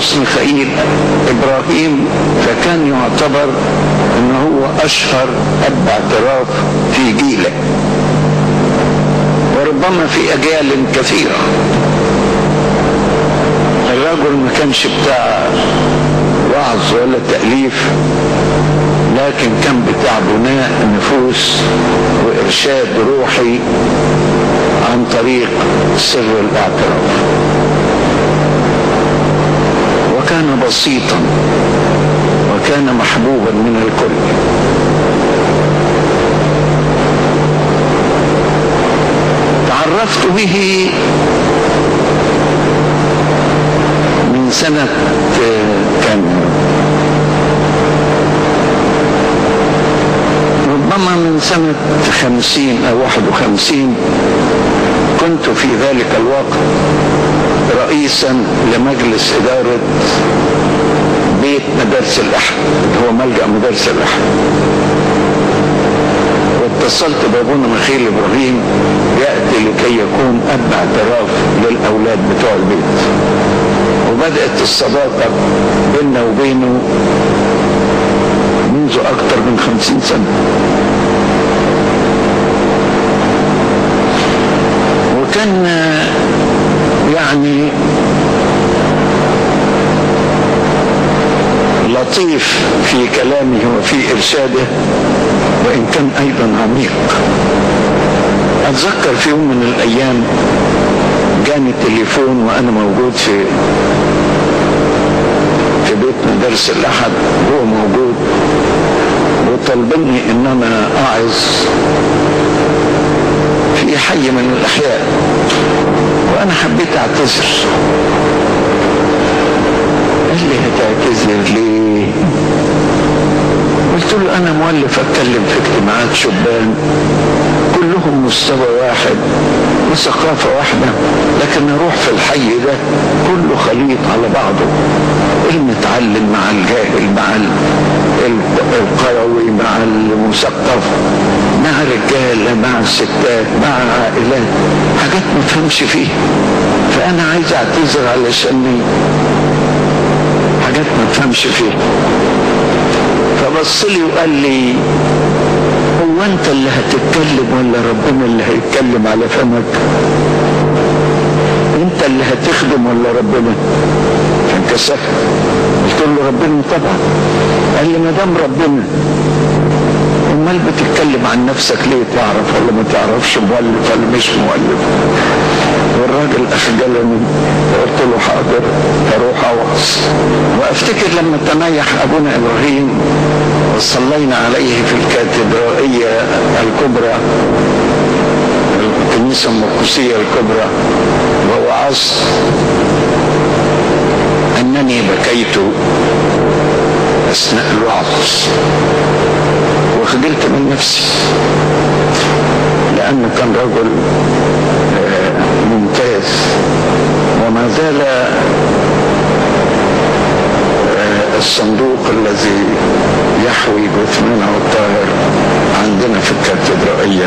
القدوس ميخائيل ابراهيم فكان يعتبر ان هو اشهر اب اعتراف في جيله وربما في اجيال كثيره الرجل ما كانش بتاع وعظ ولا تاليف لكن كان بتاع بناء نفوس وارشاد روحي عن طريق سر الاعتراف وكان بسيطا وكان محبوبا من الكل تعرفت به من سنة كان ربما من سنة خمسين أو واحد وخمسين كنت في ذلك الوقت رئيسا لمجلس إدارة بيت مدارس الأحد هو ملجأ مدارس الأحد واتصلت بابونا مخيل إبراهيم يأتي لكي يكون أب اعتراف للأولاد بتوع البيت وبدأت الصداقة بيننا وبينه منذ أكثر من خمسين سنة وكان يعني لطيف في كلامه وفي إرشاده وإن كان أيضا عميق أتذكر في يوم من الأيام جاني التليفون وأنا موجود في في بيت مدرس الأحد هو موجود وطلبني إن أنا أعظ في حي من الأحياء وأنا حبيت أعتذر قال لي هتعتذر ليه؟ قلت له أنا مؤلف أتكلم في اجتماعات شبان كلهم مستوى واحد وثقافة واحدة لكن أروح في الحي ده كله خليط على بعضه المتعلم مع الجاهل مع القروي مع المثقف مع رجالة مع الستات مع عائلات حاجات ما تفهمش فيها فأنا عايز أعتذر علشان حاجات ما تفهمش فيها فبص لي وقال لي هو انت اللي هتتكلم ولا ربنا اللي هيتكلم على فمك انت اللي هتخدم ولا ربنا فانكسفت قلت له ربنا طبعا قال لي ما دام ربنا امال بتتكلم عن نفسك ليه تعرف ولا ما تعرفش مؤلف ولا مش مؤلف والراجل اخجلني قلت له حاضر هروح اوعظ وافتكر لما تنيح ابونا ابراهيم وصلينا عليه في الكاتدرائيه الكبرى الكنيسه المرقسيه الكبرى ووعظت انني بكيت اثناء الوعظ وخجلت من نفسي لانه كان رجل ممتاز وما زال الصندوق الذي يحوي جثمانه الطاهر عندنا في الكاتدرائية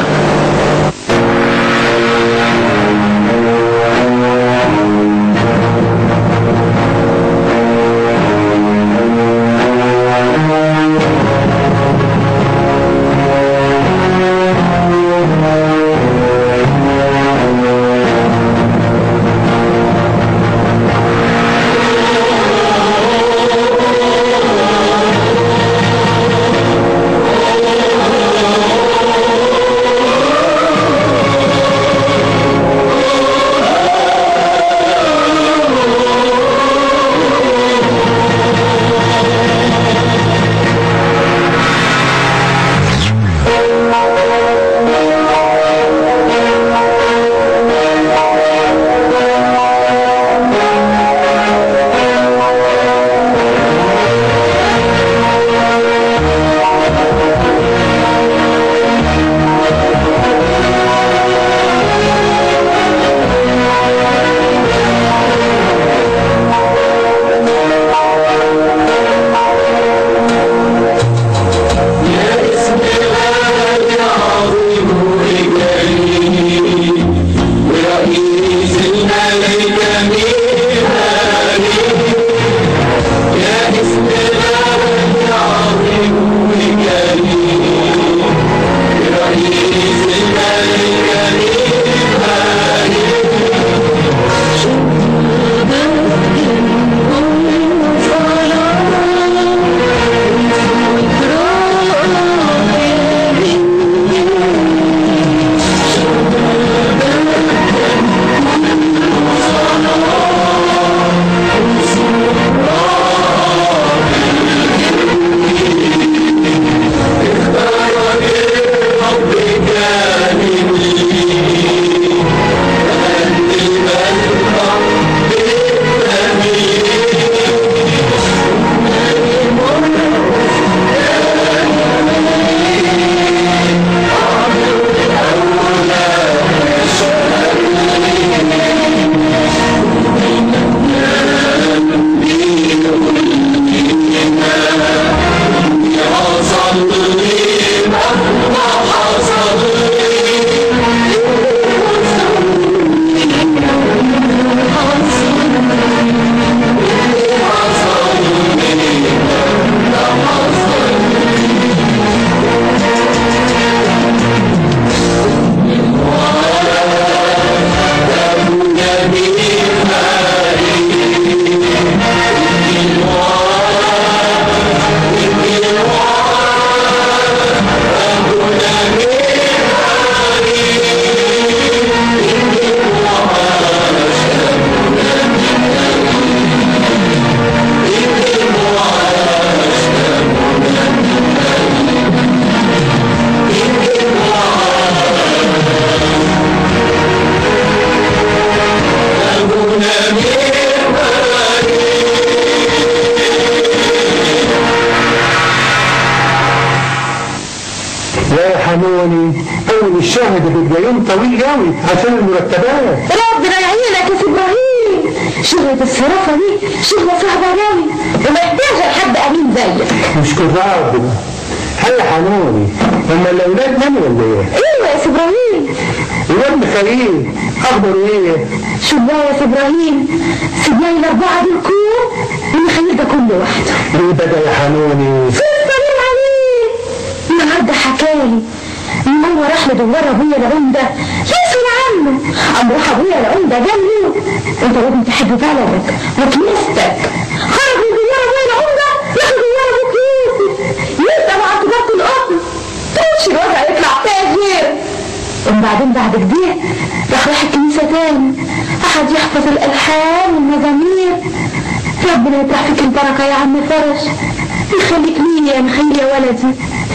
حنوني اول الشهر ده بيبقى يوم طويل قوي عشان المرتبات ربنا يعينك يا سي ابراهيم شغلة الصرافة دي شغلة صعبة قوي ومحتاجة لحد امين زيك مشكور ربنا هلا حنوني هما الاولاد ناموا ولا ايه؟ ايوه يا سي ابراهيم الواد ميخائيل اخباره ايه؟ شو بقى يا سي ابراهيم سيبناي الاربعة دول كل المخيل ده كله وحده ليه بدا يا حنوني؟ سلام عليه النهارده حكالي ان هو راح لدوار ابويا العمده يسأل عنه قام راح ابويا العمده قال له انت لازم تحب بلدك وكنيستك خرج من دوار ابويا العمده راح لدوار ابوك يوسف يسأل عن تجارة الأم توش الوضع يطلع تاجر وبعدين بعد كده راح راح الكنيسة تاني قعد يحفظ الألحان والمزامير ربنا يطرح فيك البركة يا عم فرج يخليك لي يا مخيل يا ولدي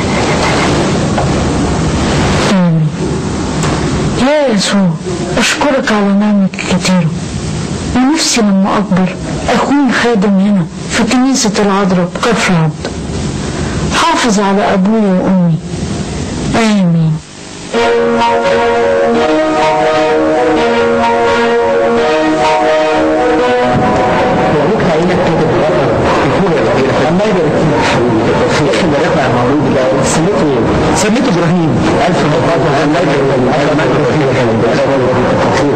يا يسوع أشكرك على نعمك الكثيرة ونفسي لما أكبر أكون خادم هنا في كنيسة العذراء كفر عبد حافظ على أبوي وأمي آمين وابوك عينك كده بالغلط يكون يا بخير الله يبارك فيك يا حبيبي خير اللي رفع المولود ده سميته ايه؟ سميته ابراهيم الف مبروك الله يبارك فيك الله يبارك فيك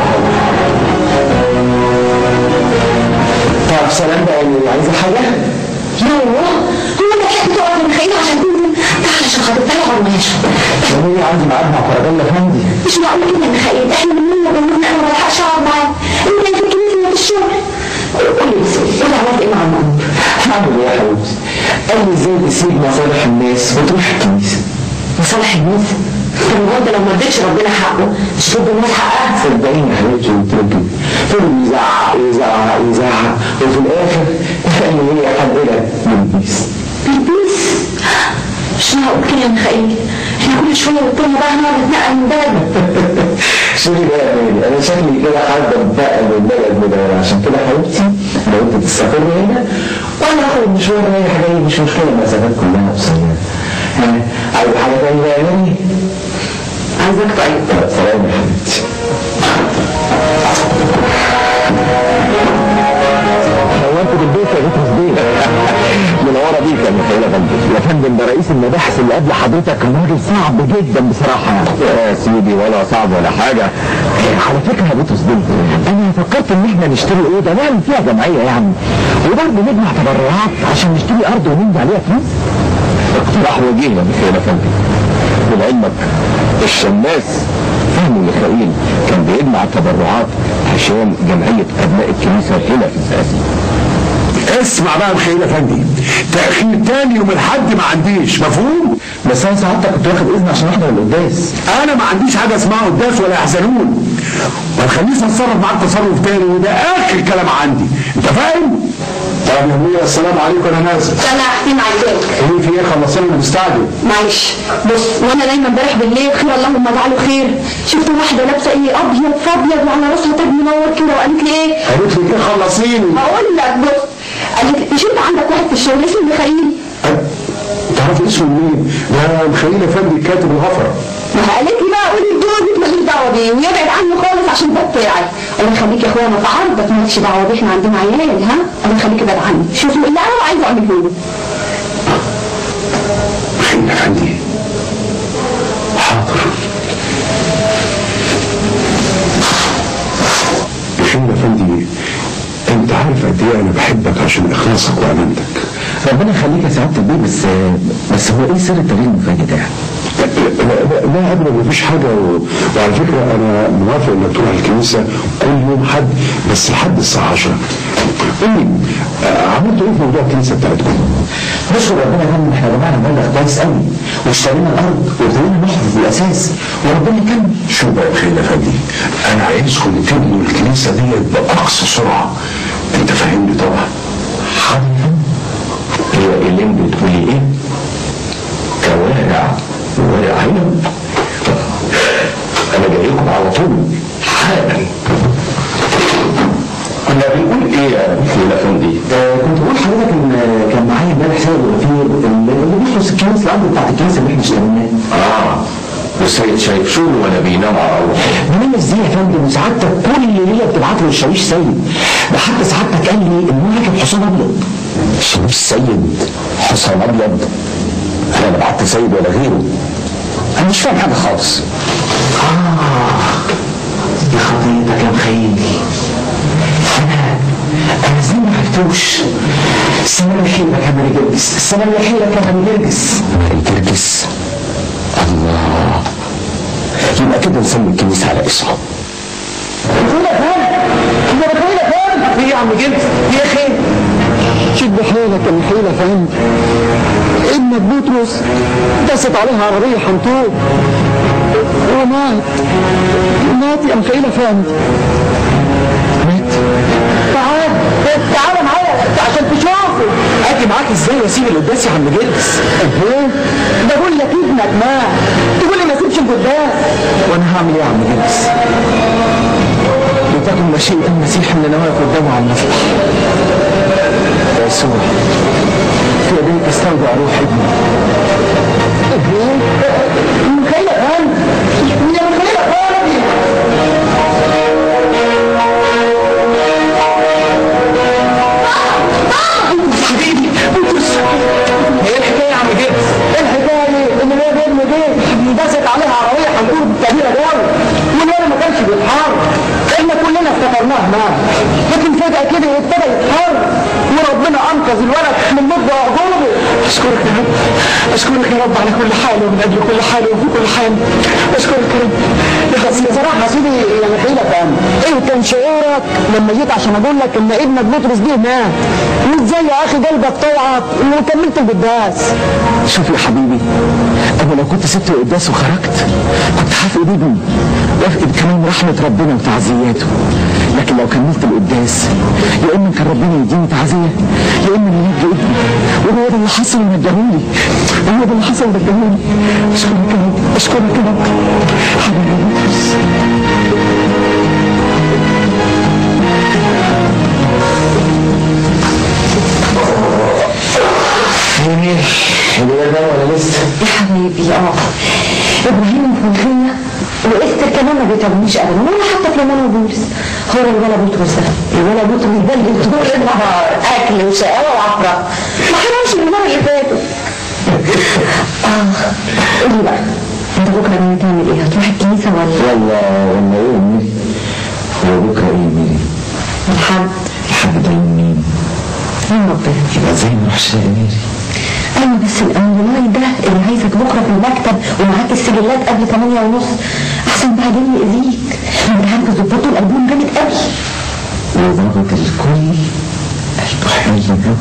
طب سلام بقى عايزه حاجه؟ يوه هو انت تحب تقعد يا مخيل عشان تقول تعالى عشان خاطر تعالى على الماشي هي عندي ميعاد مع فرجالة فندي مش معقول كده يا مخيل احنا من يوم ما انا ما بلحقش اقعد معاه انت في الكنيسة ولا في الشغل قولي بس قولي عملت ايه مع المأمور هعمل ايه يا حبيبتي؟ قال لي ازاي تسيب مصالح الناس وتروح الكنيسه مصالح الناس طب هو انت لو ما اديتش ربنا حقه مش تدي الناس حقها صدقيني يا حبيبتي قلت لك كده فضل يزعق يزعق يزعق وفي الاخر قال لي هي حلقه بالبيس بيبيس مش معقول كده يا مخيل احنا كل شوية والتانية بقى هنقعد نتنقل من بلد شوفي بقى يا مالي انا شكلي كده حد بقى من البلد من عشان كده يا حبيبتي لو انت تستقر هنا وانا اخد مشوار رايح جاي مش مشكله المسافات كلها قصيره ها عايز حاجه ثانيه يا مالي؟ عايزك طيب طب سلام يا حبيبتي نورت بالبيت يا بطرس بيه منوره بيك يا مخيله فندم يا فندم ده رئيس المباحث اللي قبل حضرتك كان راجل صعب جدا بصراحه يا سيدي ولا صعب ولا حاجه على فكره يا بطرس بيه انا فكرت ان احنا نشتري اوضه نعمل فيها جمعيه يعني وبرضه نجمع تبرعات عشان نشتري ارض ونمضي عليها فلوس اقتراح وجيه يا مخيله فندم ولعلمك الشماس فهمي ميخائيل كان بيجمع تبرعات عشان جمعية أبناء الكنيسة هنا في الزقازيق اسمع بقى مخيل افندي تاخير تاني يوم الحد ما عنديش مفهوم بس أنا ساعتك كنت واخد إذن عشان أحضر القداس انا ما عنديش حاجه اسمها قداس ولا يحزنون ما تخليش اتصرف معاك تصرف تاني وده اخر كلام عندي انت فاهم طب يا ابويا السلام عليكم انا نازل انا هحكي عايزاك ايه في ايه خلصنا مستعجل معلش بص وانا نايمه امبارح بالليل خير اللهم اجعله خير شفت واحده لابسه ايه ابيض فابيض وعلى راسها تاج منور كده وقالت لي ايه قالت لي ايه خلصيني هقول لك بص قالت لي مش انت عندك واحد في الشغل اسمه ميخائيل تعرف اسمه منين؟ ده مخيل افندي كاتب الغفر ما قالت لي بقى قولي لجوزك ماليش دعوه بيه ويبعد عني خالص عشان ده بتاعي الله يخليك يا اخويا انا تعرضت مالكش دعوه بيه احنا عندنا عيال ها الله يخليك ابعد عني شوف اللي انا عايزه اعمله له مخيل افندي حاضر مخيل افندي انت عارف قد ايه انا بحبك عشان اخلاصك وامانتك ربنا يخليك يا سعادة البيه بس بس هو إيه سر التغيير المفاجئ ده؟ لا, لا, لا ابدا مفيش حاجه و... وعلى فكره انا موافق انك تروح الكنيسه كل يوم حد بس لحد الساعه 10 قول لي آه، عملتوا ايه في موضوع الكنيسه بتاعتكم؟ نشكر ربنا يا فندم احنا جمعنا مبلغ كويس قوي واشترينا الأرض وابتدينا نحفظ بالأساس وربنا يكمل شو بقى خير يا فندي انا عايزكم تبنوا الكنيسه ديت باقصى سرعه انت فاهمني طبعا حاضر يا فندم هي اللي بتقولي ايه؟ كوارع وورق عنب انا جاي لكم على طول حالا كنا بنقول ايه يا مخيل افندي؟ كنت بقول لحضرتك ان كان معايا امبارح سيد الغفير اللي بيخلص الكنيسه الارض بتاعت الكنيسه اللي احنا اشتريناها اه والسيد شايف شغله ولا بينام على روحه بنام ازاي يا فندم وسعادتك كل ليله بتبعت له الشريش سيد ده حتى سعادتك قال لي ان هو راكب حصان ابيض شريف سيد حصان ابيض انا لا بعت سيد ولا غيره انا مش فاهم حاجه خالص يا خطيتك يا مخيل انا انا ازاي ما عرفتوش السلام يحيلك يا مالي جرجس السلام يحيلك يا مالي جرجس الجرجس الله يبقى كده نسمي الكنيسه على اسمه بتقول يا فندم انت بتقول يا فندم ايه يا عم جرجس ايه خير شد حيلك يا مخيل يا فندم ابنك بطرس دست عليها عربية حنطور ومات مات يا مخيل يا فندم تعال تعال معايا عشان تشوفه اجي معاك ازاي واسيب القداس يا عم جرجس ايه ده بقول لك ابنك مات تقول لي ما اسيبش القداس وانا هعمل ايه يا عم جرجس لتكن مشيئة المسيح ان انا واقف قدامه على المسبح يا يسوع في يديك استودع روح ابني ايه مخيلة يا فندم يا مخيلة يا فندم حبيبي بطرس ايه الحكايه يا عم جيبس؟ ايه الحكايه ان هي بين دي دست عليها عربيه حنطور كبيره قوي والولد ما كانش بيتحرك احنا كلنا افتكرناه مات لكن فجاه كده ابتدى يتحرك وربنا انقذ الولد من مد عقوبه اشكرك يا رب اشكرك يا رب على كل حال ومن اجل كل حال وفي كل حال اشكرك يا رب بس بصراحه يا سيدي يا مخيلة فاهم ايه كان شعورك لما جيت عشان اقول لك ان ابنك بطرس ده مات وازاي يا اخي قلبك طوعك وكملت القداس شوف يا حبيبي انا لو كنت سبت القداس وخرجت كنت هفقد ابني وافقد كمان رحمه ربنا وتعزياته لكن لو كملت القداس يا اما كان ربنا يديني تعزيه يا اما ينجي ابني وهو ده اللي حصل ونجاهولي هو ده اللي حصل ونجاهولي اشكرك يا رب اشكرك يا رب حبيبي يا بطرس الولاد ده ولا لسه؟ يا حبيبي اه ابراهيم وفلخية واستر كمان ما بيتعبونيش ابدا ولا حتى كمان وبولس هو الولا بطرس ده الولا بطرس ده اللي طول النهار اكل وشقاوه وعفره ما حرمش من المره اللي فاتوا اه قولي بقى انت بكره ناوي تعمل ايه؟ هتروح الكنيسه ولا والله ولا ايه مين هو بكره ايه مين الحد؟ الحد ده يوم مين يوم ربنا يبقى زي ما رحش لاميري ايوه بس الامبولاي ده اللي عايزك بكره في المكتب ومعاك السجلات قبل 8 ونص احسن بعدين يأذيك انت عارف ظبطوا الالبوم جامد قوي وضابط الكل قلبه حلو قوي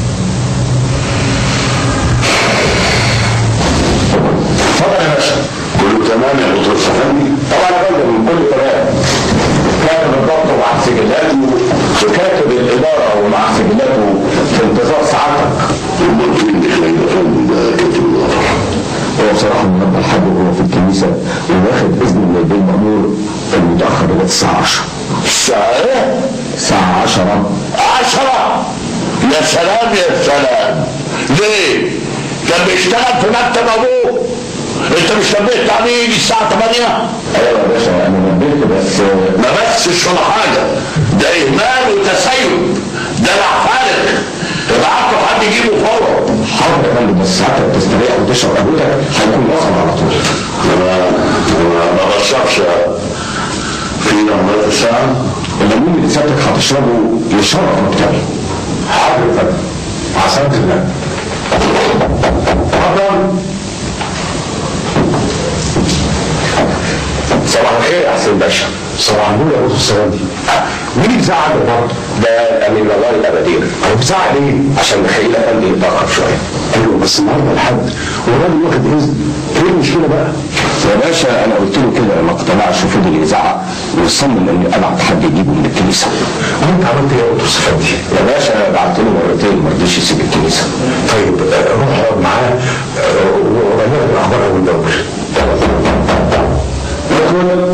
اتفضل يا باشا كله تمام يا دكتور فهمي طبعا يا فندم كله تمام كاتب الضبط ومع سجلاته وكاتب الاداره ومع سجلاته في انتظار سعادتك امال فين دخلين يا فندم ده كاتب الاداره هو بصراحه النهارده الحاج وهو في الكنيسه وواخد اذن من البيه المامور المتاخر لغايه الساعه 10 الساعه ايه؟ الساعه 10 عشرة يا سلام يا سلام ليه؟ كان بيشتغل في مكتب ابوه انت مش نبهت عليه يجي الساعة 8 ايوه يا باشا انا نبهت بس ما بسش ولا حاجة ده اهمال وتسيب ده فارغ ابعت له حد يجيبه فورا حاضر يا فندم بس ساعتها تستريح وتشرب قهوتك هيكون وصل على طول انا أنا ما بشربش في نمرات الساعة الليمون اللي سيادتك هتشربه يشرف مكتبي حاضر يا فندم مع سلامة الله اتفضل صباح الخير يا حسين باشا صباح النور يا ابو السلامي مين اللي زعل ده برضه؟ ده امين الله الابدير هو بيزعل ايه؟ عشان مخيل افندي يتاخر شويه ايوه بس النهارده الحد والراجل واخد اذن ايه المشكله بقى؟ يا باشا انا قلت له كده ما اقتنعش وفضل يزعق وصمم اني ابعت حد يجيبه من الكنيسه وانت عملت ايه يا ابو صفاتي؟ يا باشا بعت له مرتين ما رضيش يسيب الكنيسه طيب آه، روح اقعد معاه آه، وبلغ الاخبار وندور ادخل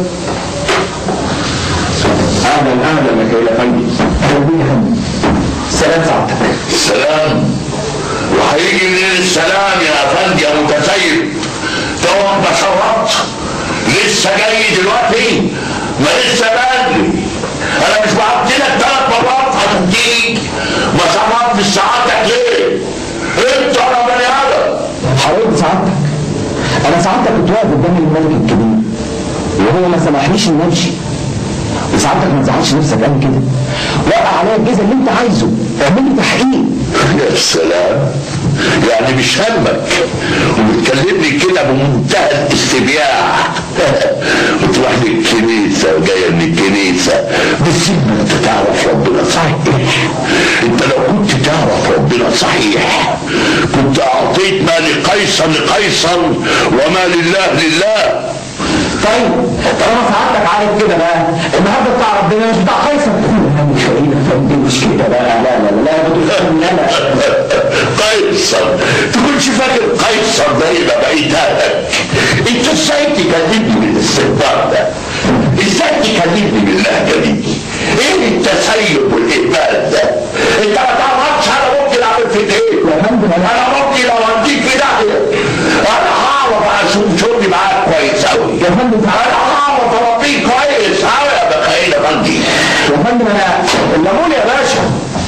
اهلا اهلا يا كيل افندي اهلا بيك يا فندم سلام سعادتك السلام وهيجي منين السلام يا افندي يا متسيب دوام بشرات لسه جاي دلوقتي ما لسه بدري انا مش بعت لك ثلاث مرات هتديك بشرات مش ساعاتك ليه؟ انت انا بني ادم حاولت سعادتك انا سعادتك كنت واقف قدام الملك الكبير وهو ما سمحليش اني امشي وسعادتك ما تزعلش نفسك قوي كده وقع عليا الجزء اللي انت عايزه اعمل لي تحقيق يا سلام يعني مش همك وبتكلمني كده بمنتهى الاستبياع وتروح للكنيسة وجاية من الكنيسة بتسيب ما انت تعرف ربنا صحيح انت لو كنت تعرف ربنا صحيح كنت اعطيت ما لقيصر لقيصر وما لله لله طيب طالما سعادتك عارف كده بقى النهارده بتاع ربنا مش بتاع قيصر يا ميخائيل افندي مش كده بقى لا لا لا لا بتقول لا لا قيصر تكونش فاكر قيصر ده يبقى بقيتك انت ازاي تكلمني بالاستهتار ده ازاي تكلمني باللهجه دي ايه التسيب والاهمال ده انت ما تعرفش انا ممكن اعمل فيك ايه يا فندم انا انا ممكن لو اديك في داهيه انا هعرف اشوف شغلي معاك كويس قوي يا فندم انا هعرف اربيك كويس قوي يا بخيل يا فندي يا فندم انا الليمون يا باشا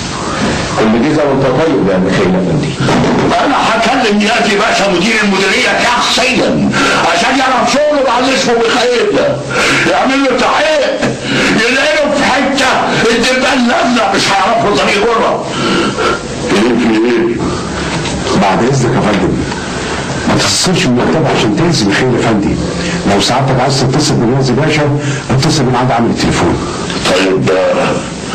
كل جزء وانت طيب يا ميخائيل افندي انا هكلم نياتي باشا مدير المديريه شخصيا عشان يعرف شغله مع اللي اسمه ميخائيل ده يعمل له تحقيق يلاقيه في حته الدبان الازرق مش هيعرفوا طريق بره ايه في ايه؟ بعد اذنك يا فندم ما تتصلش بالمكتب عشان تلزم خير يا فندي لو سعادتك عايز تتصل بنيازي باشا اتصل من عند عامل التليفون طيب آه،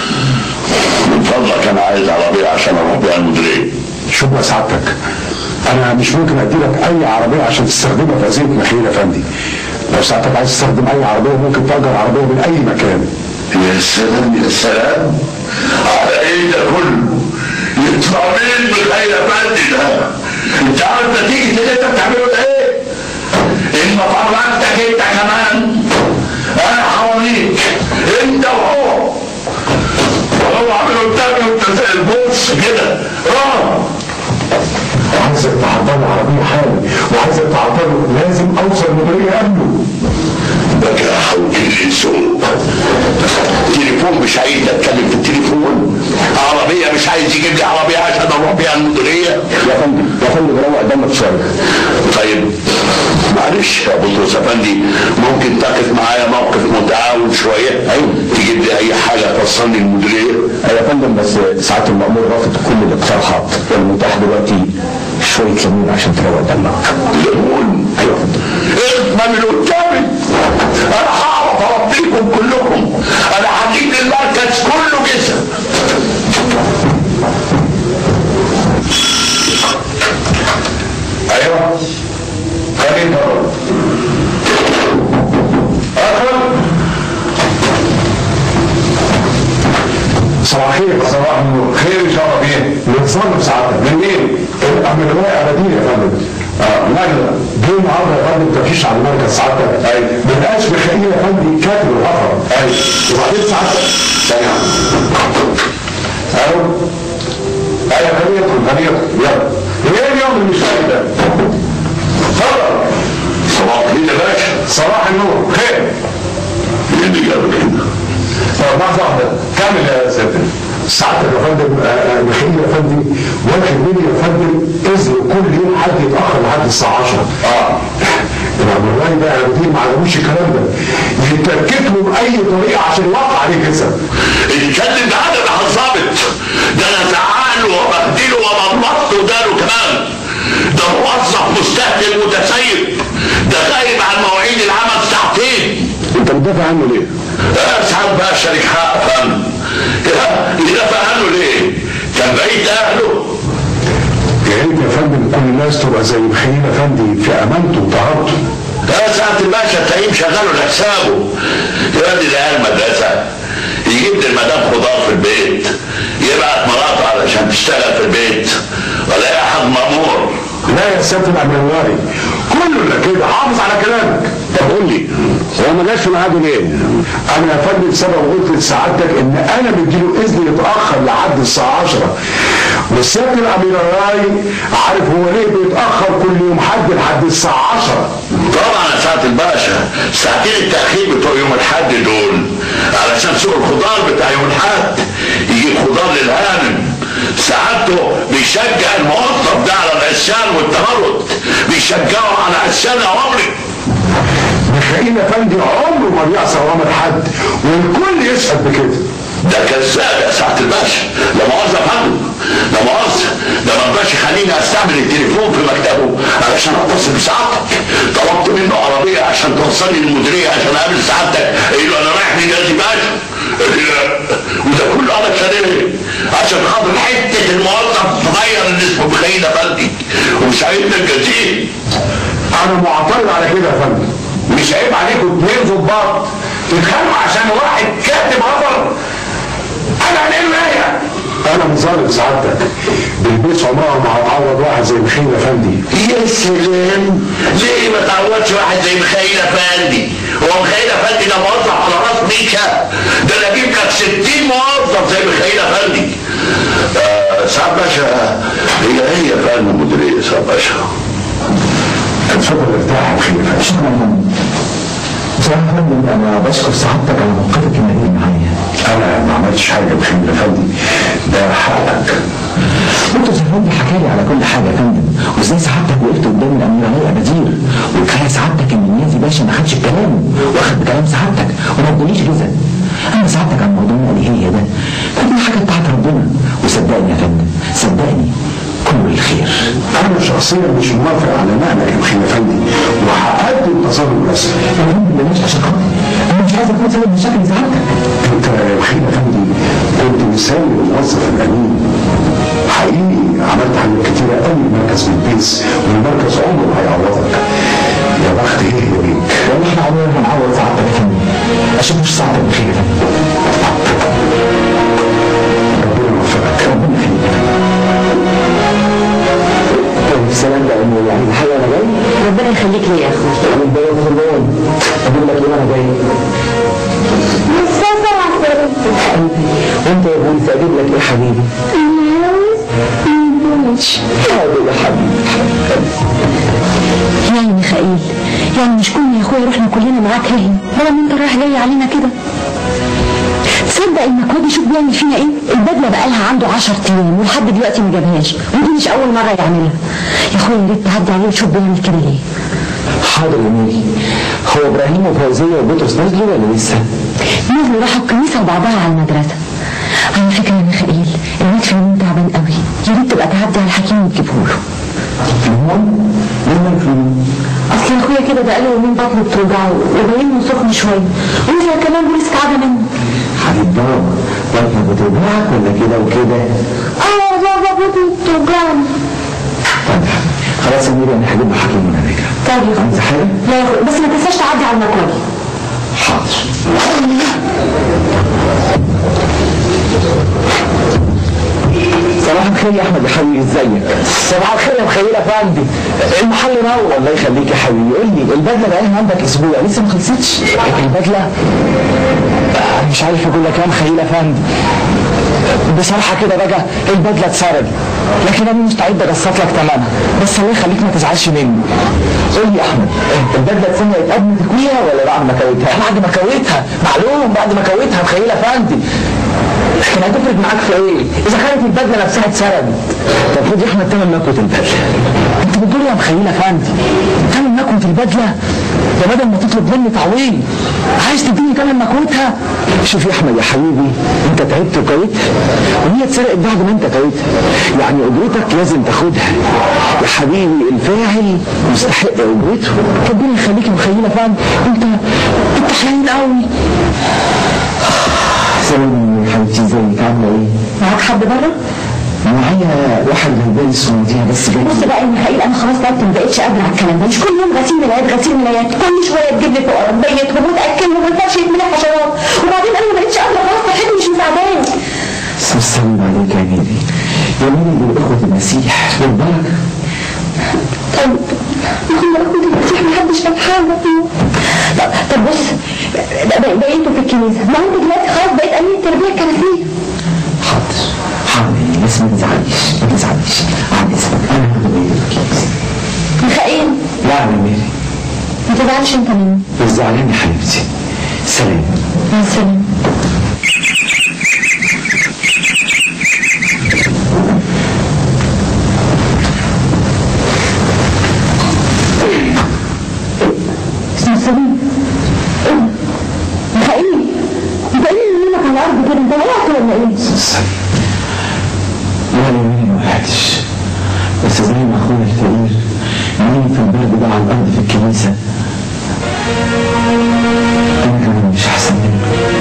من فضلك انا عايز عربيه عشان اروح بيها المديريه شوف بقى سعادتك انا مش ممكن ادي لك اي عربيه عشان تستخدمها في اذيه مخيل يا فندي لو سعادتك عايز تستخدم اي عربيه ممكن تاجر عربيه من اي مكان يا سلام يا سلام على ايه ده كله يطلع مين بخير افندي ده انت عارف نتيجه اللي انت بتعمله ده ايه ان فرجتك انت كمان انا حواليك انت وهو وهو عامل قدامي وانت زي البوس كده اه عايزك تحضر له عربيه حالا وعايزك تحضر له لازم اوصل المديريه قبله بقى حوالي سوق تليفون مش عايز اتكلم في التليفون عربيه مش عايز يجيب لي عربيه عشان اروح بيها المديريه يا فندم يا فندم روق دمك شويه طيب معلش يا بطرس افندي ممكن تقف معايا موقف متعاون شويه ايوه تجيب لي اي حاجه توصلني المديريه يا فندم بس ساعات المأمور رافض كل الاقتراحات والمتاح دلوقتي شويه ليمون عشان تروق دمك ليمون ايوه يا فندم اضمن من قدامي انا هعرف اربيكم كلكم انا هجيب المركز كله جسم ايوه خليك بره ادخل صباح الخير صباح النور خير ان شاء الله بيه نتصرف سعادتك من مين؟ من الرواية أبدية يا فندم اه نجدة جه النهارده يا فندم تفتيش على مركز سعادتك أيوة. ما لقاش ميخائيل يا فندم كاتب الغفر ايوه وبعدين سعادتك ثانية الو ايوه خليه يدخل خليه يدخل يلا ايه اليوم اللي مش فاهم ده؟ اتفضل صباح الخير يا باشا صباح النور خير مين اللي جابك هنا؟ طب لحظة واحدة كمل يا سيدنا سعادتك يا فندم آه، آه، ميخائيل يا فندم واخد مني يا فندم إذن كل يوم حد يتأخر لحد الساعة 10 اه العمراء بقى يا مدير ما عجبوش الكلام ده يتركت له بأي طريقة عشان يوقع عليه كسب اتكلم معانا مع الظابط ده انا زعله وبهدله وبطلته وداله كمان ده موظف مستهتر متسيب ده غايب عن مواعيد العمل ساعتين انت بتدافع عنه ليه؟ اسعد بقى شريك حق فن يدافع عنه ليه؟ كان بعيد اهله يا ريت يا فندم كل الناس تبقى زي مخيل افندي في امانته وطهارته ده ساعة الباشا تلاقيه مشغله لحسابه يودي العيال المدرسة يجيب لي المدام خضار في البيت يبعت مراته علشان تشتغل في البيت ولا اي حد مأمور لا يا سيادة الأمريكاني كله كده حافظ على كلامك طب قول لي هو ما جاش في ميعاده ليه؟ انا يا فندم سبب قلت لسعادتك ان انا مديله اذن يتاخر لحد الساعه 10 والسيادة الأمير الراي عارف هو ليه بيتأخر كل يوم حد لحد الساعة 10 طبعا يا سعاده الباشا ساعتين التاخير بتوع يوم الحد دول علشان سوق الخضار بتاع يوم الحد يجيب خضار للهانم سعادته بيشجع الموظف ده على العصيان والتمرد بيشجعه على عصيان عمري ميخائيل افندي عمره ما بيعصى اوامر حد والكل يشهد بكده ده كذاب يا سعاده الباشا لا مؤاخذه يا فندم لا مؤاخذه ده ما رضاش يخليني استعمل التليفون في مكتبه علشان اتصل بسعادتك طلبت منه عربيه عشان توصلني للمديريه عشان اقابل سعادتك قال له انا رايح لجازي باشا قال لي لا وده كله علشان ايه؟ عشان خاطر حته الموظف صغير اللي اسمه مخيل افندي ومش عايزنا الجزيل انا معترض على كده يا فندم مش عيب عليكم اتنين ظباط تتخانقوا عشان واحد كاتب خبر انا هنعمل ايه؟ انا مظالم سعادتك بلبس عمرها ما هتعوض واحد زي مخيل افندي يا سلام ليه ما تعودش واحد زي مخيل افندي هو مخيل افندي ده موظف على راس ميكا ده انا اجيب لك 60 موظف زي مخيل افندي آه سعد باشا هي هي فعلا المديريه سعد باشا اتفضل ارتاح يا مخيل افندي شكرا يا فندم بصراحة يا فندم أنا بشكر سعادتك على موقفك النبيل معايا انا ما عملتش حاجه يا مخيل افندي ده حقك دكتور زهران حكى لي على كل حاجة يا فندم وازاي سعادتك وقفت قدام الأمير علاء بدير وكفاية سعادتك إن النيازي باشا ما خدش بكلامه واخد بكلام سعادتك وما ادانيش جزء أما سعادتك عن موضوع اللي هي ده فدي حاجة بتاعت ربنا وصدقني يا فندم صدقني كله الخير انا شخصيا مش موافق على نقلك يا مخيل افندي وهقدم تظلم رسمي يا فندم بلاش عشان خاطري أنا مش عايز أكون سبب مشاكل سعادتك انت يا مخيل افندي كنت مثالي للموظف الامين حقيقي عملت حاجات كتيرة قوي مركز البيس والمركز عمره هيعوضك يا بخت ايه يا بيك والله احنا عمرنا ما هنعوض سعادتك يا فندم أشوف مش سعادتك بخير يا فندم ربنا يوفقك ربنا يخليك طيب سلام بقى أمي يعني الحقيقة أنا جاي ربنا يخليك لي يا اخوي أنا جاي أخد البول أقول لك إيه وأنا جاي وأنت يا بولس أجيب لك إيه حبيبي؟ حاضر يا حبيبي يعني ميخائيل يعني مش كنا يا اخويا رحنا كلنا معاك هاهم بدل ما انت رايح جاي علينا كده تصدق انك وادي شوف بيعمل فينا ايه البدله بقالها عنده 10 ايام ولحد دلوقتي ما جابهاش ودي مش اول مره يعملها يا اخويا يا ريت تعدي عليه وتشوف بيعمل كده ليه حاضر يا ميري هو إبراهيم وفوزية وبطرس نزلوا ولا لسه؟ نزلوا راحوا الكنيسه وبعضها على المدرسه على فكره يا ميخائيل الواد فيلمين تعبان قوي يا ريت تبقى تعدي على الحكيم وتجيبه له فيلمون؟ مين مال فيلمون؟ اصل يا اخويا كده بقاله يومين بطنه بتوجعه وباين له سخن شويه وانت كمان بوليس تعبانه منه حبيب بابا بطنك بتوجعك ولا كده وكده؟ اه يا بابا بطني بتوجعني طيب خلاص يا ميري أنا هجيب له حكيم من هناك طيب يا عايزة حاجة؟ لا يا اخويا بس ما تنساش تعدي على المكوى حاضر صباح الخير يا احمد يا حبيبي ازيك صباح الخير يا مخيل افندي المحل نور الله يخليك يا حبيبي قول لي البدله بقالها عندك اسبوع لسه ما خلصتش البدله آه، مش عارف اقول لك يا مخيل افندي بصراحة كده بقى البدلة اتسرقت لكن انا مستعد اقسط لك ثمنها بس الله يخليك ما تزعلش مني قول لي يا احمد البدلة اتسرقت قبل ما تكويها ولا بعد ما كويتها؟ بعد ما كويتها معلوم بعد ما كويتها مخيل افندي لكن هتفرق معاك في ايه؟ اذا كانت البدله نفسها اتسرقت طب خد يا احمد تمن مكوة البدله انت بتقول يا مخيل افندي تمن مكوة البدله ده بدل ما تطلب مني تعويض عايز تديني تمن مكوتها شوف يا احمد يا حبيبي انت تعبت وكويتها وهي اتسرقت بعد ما انت كويتها يعني اجرتك لازم تاخدها يا حبيبي الفاعل مستحق اجرته ربنا يخليك يا مخيل افندي انت انت حنين قوي سلام يا حبيبتي ازيك عامله ايه؟ معاك حد بره؟ معايا واحد من بني السعودية بس جاي بص بقى يا ميخائيل انا خلاص تعبت ما بقتش قادره على الكلام ده مش كل يوم غسيل ملايات غسيل ملايات كل شويه تجيب لي فقراء بيتهم وتاكلهم وتفرش يتملح حشرات وبعدين انا ما بقتش قادره خلاص صحتي مش مساعداني السلام عليك يا ميري يا ميري دول إخوة المسيح والبركة طب هم اخوة المسيح محدش قال حاجه طب طب بص ب- بقيتوا في الكنيسه ما انت دلوقتي خلاص بقيت امين التربيه الكنسيه حاضر حاضر بس ما تزعليش ما تزعليش عن اسمك انا هاخد بايدك ميخائيل لا يا ميري ما تزعلش انت مني مش زعلان يا حبيبتي سلام مع السلامة اسمع سليم ميخائيل انت ايه اللي منك على الارض كده انت وقعت ولا ايه؟ لا يا ميري ما وقعتش بس زي ما اخونا الفقير نايم في البرد ده على الارض في الكنيسه انا كمان مش احسن منه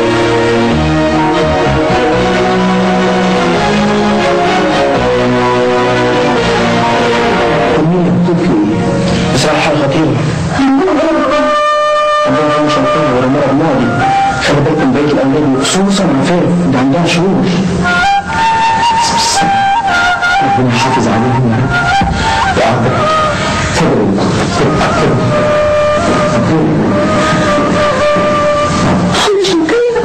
طب مين اللي بتقول في ايه؟ بصراحه حاجه خطيره عندهم حاجه شرطيه ورا المرأة الماضي خلي بالك من بقيه الاولاد وخصوصا عفاف ده عندها شهور ربنا يحافظ عليهم يا رب يا عبد تفضل تفضل مش مكيفة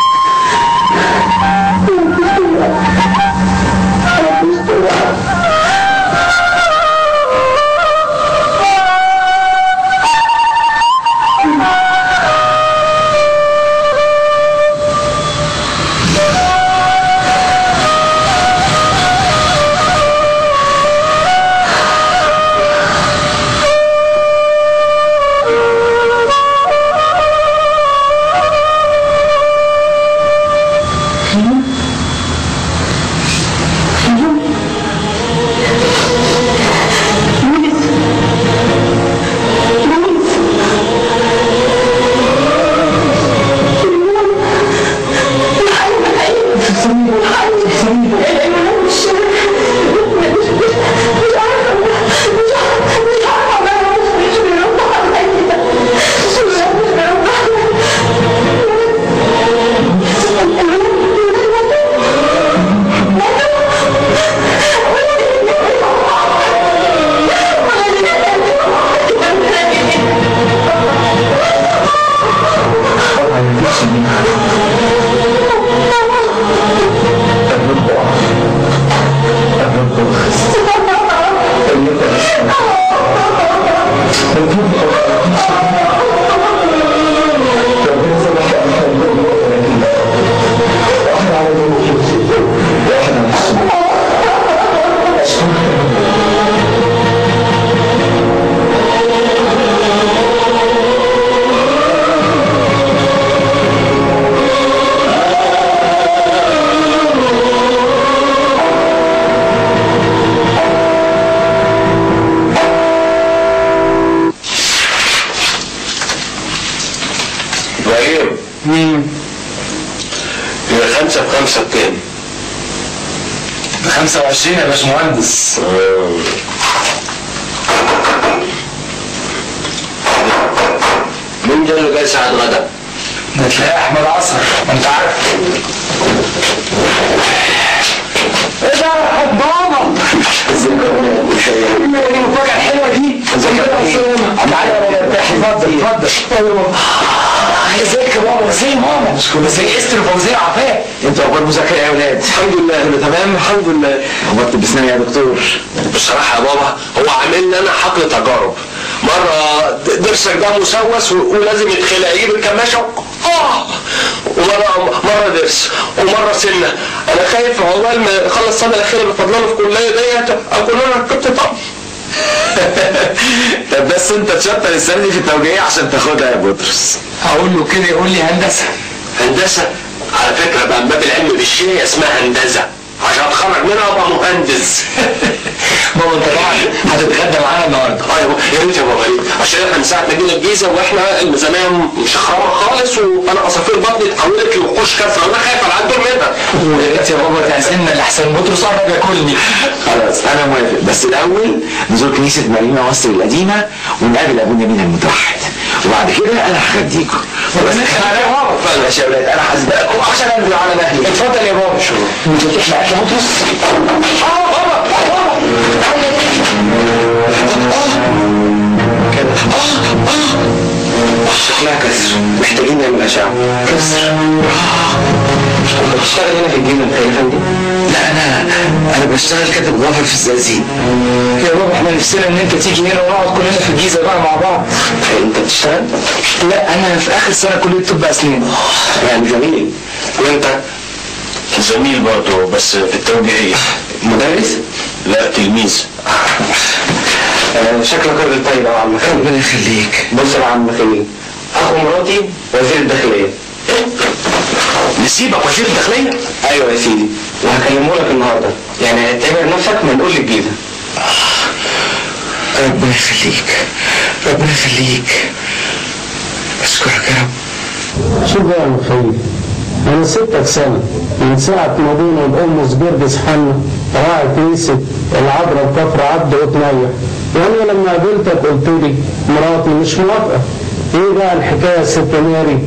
ابراهيم هي خمسة بخمسة بكام؟ ب 25 يا باشمهندس مين ده اللي جاي ساعة غدا؟ ده تلاقي احمد عصر ما انت عارف ايه ده يا بابا ازيك يا ولاد ايه المفاجأة الحلوة دي ازيك يا بابا تعالى يا بابا ارتاح اتفضل اتفضل ازيك يا بابا ازاي ماما ازاي استر وفوزية عفاف انتوا اخبار مذاكرة يا ولاد الحمد لله كله تمام الحمد لله اخبار بسنان يا دكتور بصراحة يا بابا هو عامل لي أنا حقل تجارب مرة د- ضرسك ده مسوس و- ولازم يتخلع يجيب الكماشة آه ومرة مرة ضرس ومرة سنة أنا خايف عقبال ما يخلص السنة الأخيرة اللي فاضلة في الكلية ديت أكون أنا كنت طب طب بس انت تشطر السنة دي في التوجيهية عشان تاخدها يا بطرس هقول له كده يقول لي هندسة هندسة على فكرة بقى من باب العلم بالشيء اسمها هندسة عشان اتخرج منها ابقى مهندس بابا انت طبعا هتتغدى معانا النهارده اه يا بابا يا ريت يا بابا يا ريت. عشان احنا من ساعه ما جينا الجيزه واحنا الميزانيه مش خرابه خالص وانا عصافير بطني اتحولت لوحوش كسره انا خايف على الدور منها ويا ريت يا بابا تعزمنا لحسن بطرس قرب ياكلني خلاص انا موافق بس الاول نزور كنيسه مارينا مصر القديمه ونقابل ابونا مين المتوحد وبعد كده انا هخديكم بس يا بابا ماشي يا ولاد انا هسبقكم عشان انزل على مهلي اتفضل يا بابا مش احنا اكل بطرس اه بابا بابا كده شكلها كسر محتاجين نعمل اشعه كسر انت بتشتغل هنا في الجيزه انت يا فندم؟ لا انا انا بشتغل كاتب غافر في الزقازيق يا بابا احنا نفسنا ان انت تيجي هنا ونقعد كلنا في الجيزه بقى مع بعض انت بتشتغل؟ لا انا في اخر سنه كليه طب اسنان يعني جميل وانت؟ زميل برضه بس في التوجيهية مدرس؟ لا تلميذ آه شكلك راجل طيب يا عم خالد ربنا يخليك بص يا عم خالد اخو مراتي وزير الداخليه نسيبك وزير الداخلية ايوه يا سيدي وهكلمه لك النهارده يعني اعتبر نفسك منقول للجيزه ربنا يخليك ربنا يخليك اشكرك يا رب شوف بقى يا مخيل انا سبتك سنه من ساعه ما ابونا الام جرجس حنا راعي كنيسه العذراء بكفر عبد وتنيح وانا لما قابلتك قلت لي مراتي مش موافقه ايه بقى الحكايه يا ست ماري؟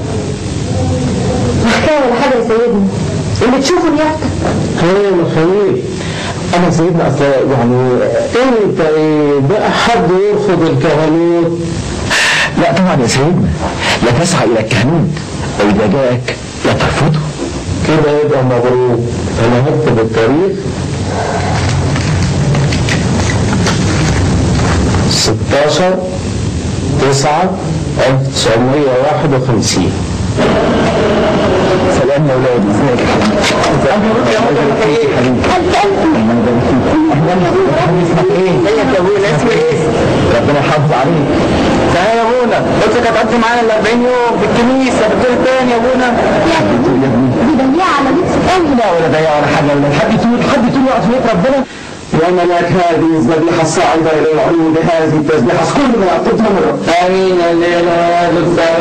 حكايه ولا حاجه يا سيدنا اللي تشوفه نيابتك هي يا مخيل انا سيدنا اصل يعني انت ايه بقى حد يرفض الكهنوت لا طبعا يا سيدنا لا تسعى الى الكهنوت واذا جاءك لا ترفضه كده يبقى مبروك انا هكتب التاريخ 16 9 1951 سلام يا ولادي ازيك يا حبيبي يا حبيبي يا ابونا اسمك ايه؟ ربنا يحافظ عليك تعالى يا ابونا قلت لك هتقضي معانا ال 40 يوم في الكنيسه بتقول تاني يا ابونا دي ضيعه على نفسك قوي لا ولا ضيع ولا حاجه ولا حد طول حد طول وقت في بيت ربنا يا ملاك هذه الذبيحة الصاعدة إلى العلو بهذه التسبيحة كل ما أعطيتها مرة آمين الليلة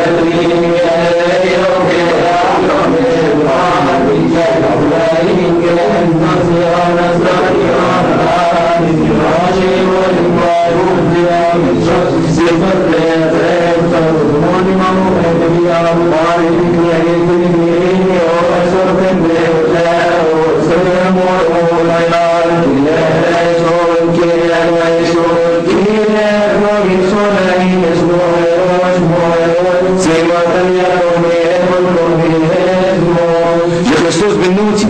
لكريستوس بالنوتي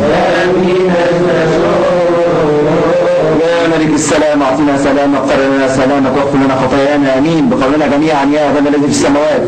يا ملك السلام اعطنا سلامك اغفر لنا سلامك واغفر لنا خطايانا امين بقولنا جميعا يا ابانا الذي في السماوات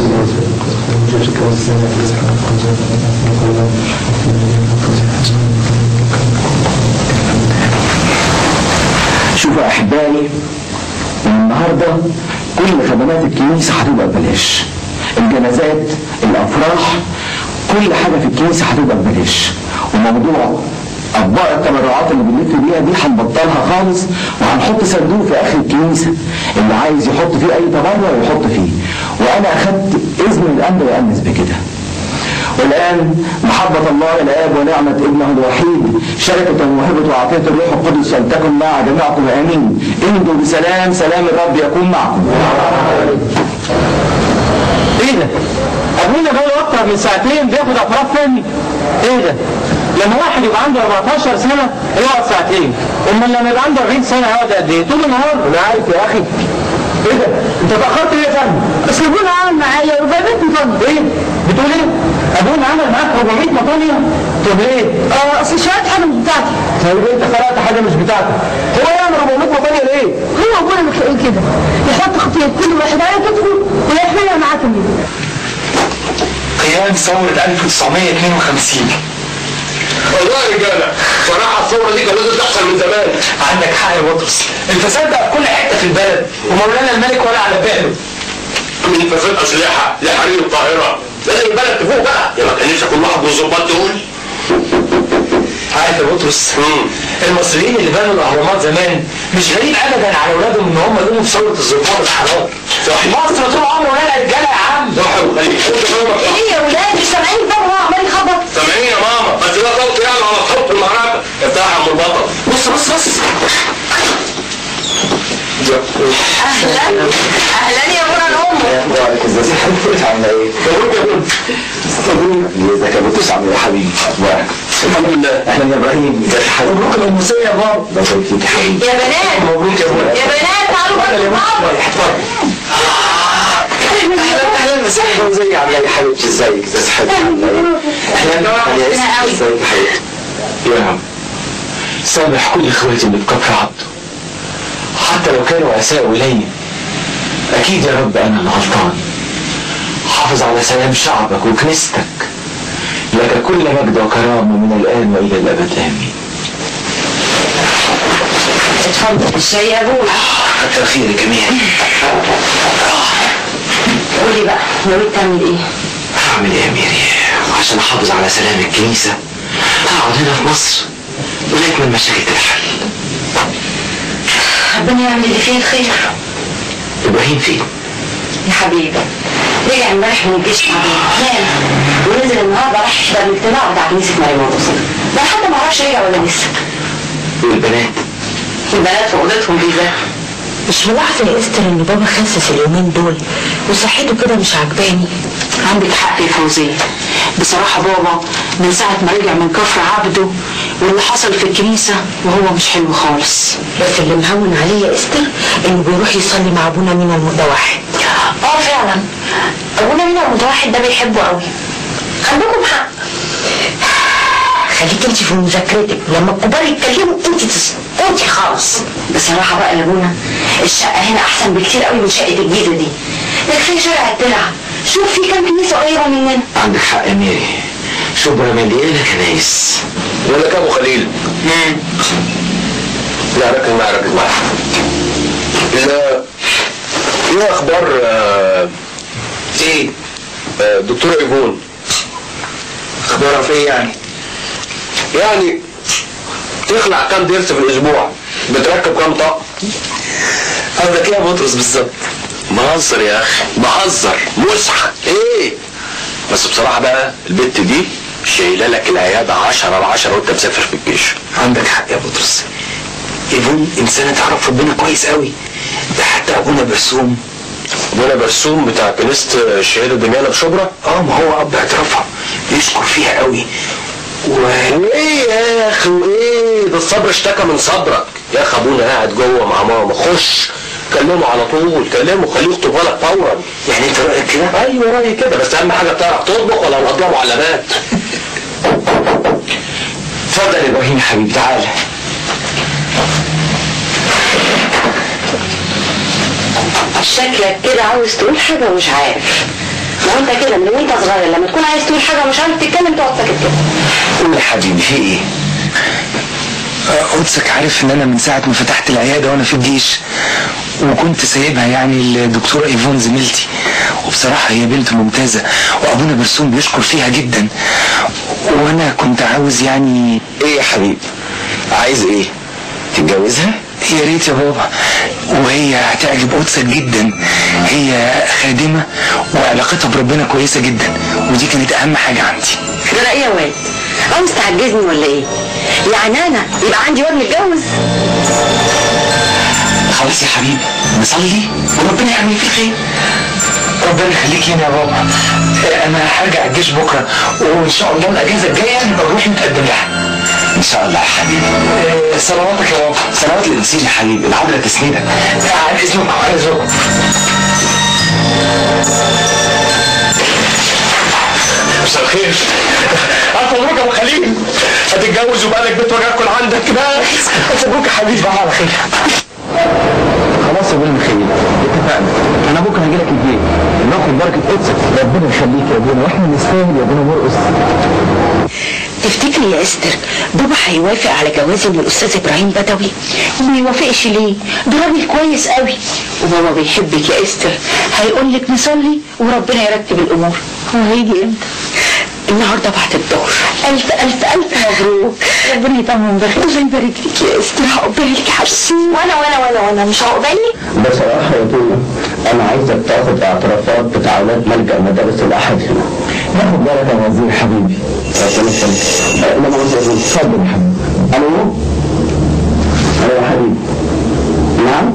شوفوا يا احبائي من النهارده كل خدمات الكنيسه هتبقى ببلاش الجنازات الافراح كل حاجه في الكنيسه هتبقى ببلاش وموضوع اطباق التبرعات اللي بنلف بيها دي هنبطلها خالص وهنحط صندوق في اخر الكنيسه اللي عايز يحط فيه اي تبرع يحط فيه وانا اخدت اذن الامر وانس بكده والآن محبة الله الآب ونعمة ابنه الوحيد شركة وموهبة وعطية الروح القدس ولتكن مع جميعكم آمين امضوا بسلام سلام الرب يكون معكم ايه ده؟ ابونا بقاله اكتر من ساعتين بياخد افراح فني ايه ده؟ لما واحد يبقى عنده 14 سنه يقعد ساعتين امال لما يبقى عنده 40 سنه يقعد قد ايه؟ طول النهار انا عارف يا اخي ايه ده؟ انت اتاخرت ليه يا فندم؟ اصل ابونا عمل معايا وجابتني فضل ايه؟ بتقول ايه؟ ابونا عمل معاك 400 مطانيه؟ طب ليه؟ اه اصل شويه حاجه مش بتاعتي طيب انت خلقت حاجه مش بتاعتك هو يعمل 400 مطانيه ليه؟ هو ابونا مخلوق كده يحط خطيه كل واحد على كتفه ويحملها معاه في اليوم قيام ثورة 1952 والله يا رجاله صراحه الثوره دي كان لازم تحصل من زمان عندك حق يا بطرس الفساد بقى في كل حتة في البلد ومولانا الملك ولا على باله من فساد اسلحه لحرير القاهره لازم البلد تفوق بقى يا ما كان نفسك كل واحد من الظباط تقول عارف يا بطرس المصريين اللي بنوا الاهرامات زمان مش غريب ابدا على اولادهم ان هم يقوموا بثوره الظباط الحرام صح مصر طول عمره ولها رجاله يا عم صح وخليك انت كلامك صح ايه يا ولاد مش سامعين بقى وهو عمال يخبط سامعين يا ماما بس ده صوت يعني على صوت المعركه افتح يا عم البطل بص بص بص اهلا اهلا يا ابونا الام وعليك ازاي حضرتك عامله ايه؟ ازيك يا بطرس عامل ايه يا حبيبي؟ اخبارك؟ الحمد لله اهلا يا ابراهيم ازيك يا حبيبي؟ مبروك الامسيه يا بابا الله يبارك فيك يا حبيبي يا بنات مبروك يا ابويا يا بنات تعالوا بقى بابا اهلا اهلا وسهلا ازيك عامله ايه يا حبيبتي ازيك ازيك حبيبتي عامله ايه؟ اهلا ربنا يا قوي. ازيك يا حبيبتي يا عم سامح كل اخواتي اللي في كفر عبده حتى لو كانوا اساءوا الي اكيد يا رب انا الغلطان حافظ على سلام شعبك وكنيستك لك كل مجد وكرامه من الان والى الابد امين اتفضل الشاي يا ابوي كتر خيرك يا ميري قولي بقى ناوي تعمل ايه؟ هعمل ايه يا ميري عشان احافظ على سلام الكنيسه هقعد هنا في مصر لغايه ما المشاكل تتحل ربنا يعمل اللي فيه الخير ابراهيم فين؟ يا حبيبي رجع امبارح من الجيش تعبان نام ونزل النهارده راح يحضر الاجتماع بتاع كنيسه مريم الرسول ده حتى ما اعرفش رجع ولا لسه والبنات البنات في اوضتهم بيذاكروا مش ملاحظة يا استر ان بابا خسس اليومين دول وصحته كده مش عجباني عندك حق يا فوزية بصراحة بابا من ساعة ما رجع من كفر عبده واللي حصل في الكنيسة وهو مش حلو خالص بس اللي مهون عليه يا استر انه بيروح يصلي مع ابونا مينا المتوحد اه فعلا ابونا مينا المتوحد ده بيحبه قوي عندكم حق خليك انت في مذاكرتك لما الكبار يتكلموا انت تسكتي خالص بصراحة بقى يا ابونا الشقة هنا أحسن بكتير قوي من شقة الجيزة دي ده كفاية شارع الترعة شوف في كام كنيسة قريبة مننا عندك حق يا ميري شبرا مليانه كنايس ولا كابو خليل لا ركز معايا ركز معايا ال- ايه اخبار آه، ايه آه، دكتور ايفون اخبارها في ايه يعني يعني تخلع كام ضرس في الاسبوع بتركب كام طقم قصدك ايه يا بطرس بالظبط بهزر يا اخي بهزر مسحة ايه بس بصراحة بقى البت دي شايله لك العيادة 10 على 10 وانت مسافر في الجيش عندك حق يا بطرس ايفون انسانه تعرف ربنا كويس قوي ده حتى ابونا برسوم ابونا برسوم بتاع كنيسة الشهيدة دميانة بشبرا اه ما هو اب اعترافها بيشكر فيها قوي و وايه يا اخي وايه ده الصبر اشتكى من صبرك يا اخي ابونا قاعد جوه مع ماما خش كلمه على طول كلمه خليه يخطبها لك فورا يعني انت رايك كده ايوه رايي كده بس اهم حاجه بتعرف تطبخ ولا نقضيها معلبات اتفضل يا ابراهيم يا حبيبي تعالى شكلك كده عاوز تقول حاجة ومش عارف ما هو انت كده من وانت صغير لما تكون عايز تقول حاجة ومش عارف تتكلم تقعد ساكت كده قول يا حبيبي في ايه قدسك عارف ان انا من ساعة ما فتحت العيادة وانا في الجيش وكنت سايبها يعني الدكتورة ايفون زميلتي وبصراحة هي بنت ممتازة وابونا برسوم بيشكر فيها جدا وانا كنت عاوز يعني ايه يا حبيبي عايز ايه تتجوزها يا ريت يا بابا وهي هتعجب قدسك جدا هي خادمة وعلاقتها بربنا كويسة جدا ودي كانت اهم حاجة عندي ده ايه يا واد عاوز تعجزني ولا ايه يعني انا يبقى عندي واد متجوز خلاص يا حبيبي نصلي وربنا يعمل فيه خير ربنا يخليك لنا يا بابا انا هرجع الجيش بكره وان شاء الله الاجازه الجايه نبقى نروح نتقدم لها ان شاء الله يا حبيبي آه، صلواتك يا بابا صلوات الانسان يا حبيبي العذراء تسندك عن اذنكم عن اذنكم مساء الخير الف مبروك يا ابو خليل هتتجوز وبقى لك بيت وجاكل عندك بس مبروك يا حبيبي بقى على خير خلاص يا ابونا مخيل اتفقنا انا بكره هاجي لك البيت ناخد بركه قدسك ربنا يخليك يا ابونا واحنا نستاهل يا ابونا مرقص تفتكري يا استر بابا هيوافق على جوازي من الاستاذ ابراهيم بدوي وما يوافقش ليه ده راجل كويس قوي وبابا بيحبك يا استر هيقول لك نصلي وربنا يرتب الامور هو هيجي امتى النهارده بعد الظهر الف الف الف مبروك ربنا يطمن بخير الله يبارك فيك يا استر هقبلك حبسي وانا وانا وانا وانا مش هقبلي بصراحه يا تونا انا عايزك تاخد اعترافات بتاع اولاد ملجا مدارس الاحد هنا ناخد بالك يا وزير حبيبي ربنا يخليك أه، لا مؤاخذة يا ابني. اتفضل يا حبيبي الو ايوه يا حبيبي نعم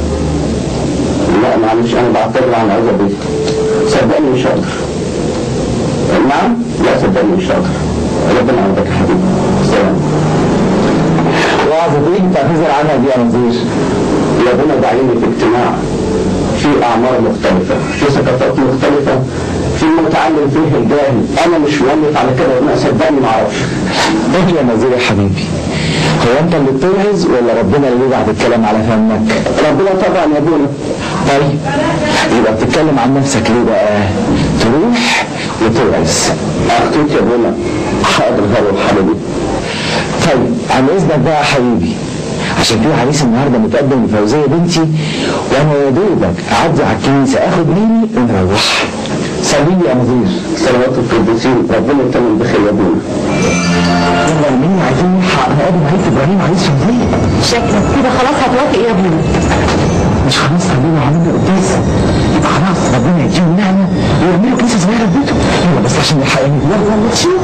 لا معلش انا بعتذر عن عايز بيتي صدقني مش هقدر نعم لا صدقني مش هقدر ربنا يعوضك يا حبيبي سلام وعظة ايه تعتذر عنها دي يا وزير يا ابونا داعيني في اجتماع في اعمار مختلفة في ثقافات مختلفة في المتعلم فيه الجاهل انا مش مؤلف على كده وانا صدقني ما اعرفش ايه يا نزير يا حبيبي هو انت اللي بتوعظ ولا ربنا اللي يبعت الكلام على فمك؟ ربنا طبعا يا ابونا طيب يبقى بتتكلم عن نفسك ليه بقى؟ تروح وتوعظ اخطيت يا ابونا حاضر هروح حبيبي طيب عن اذنك بقى يا حبيبي عشان في عريس النهارده متقدم لفوزيه بنتي وانا يا دوبك اعدي على الكنيسه اخد مني ونروح سلمي يا نظير صلوات القديسين ربنا يتمم بخير يا ابونا يلا يا مني عايزين نلحق نقابل عيلة ابراهيم عريس فوزيه شكلك كده خلاص هتوافق يا ابني مش خلاص خلينا عاملين قداس يبقى خلاص ربنا يديهم نعمه ويعملوا كنيسه صغيره في بيتهم يلا بس عشان نلحق يعني يلا يلا نشوف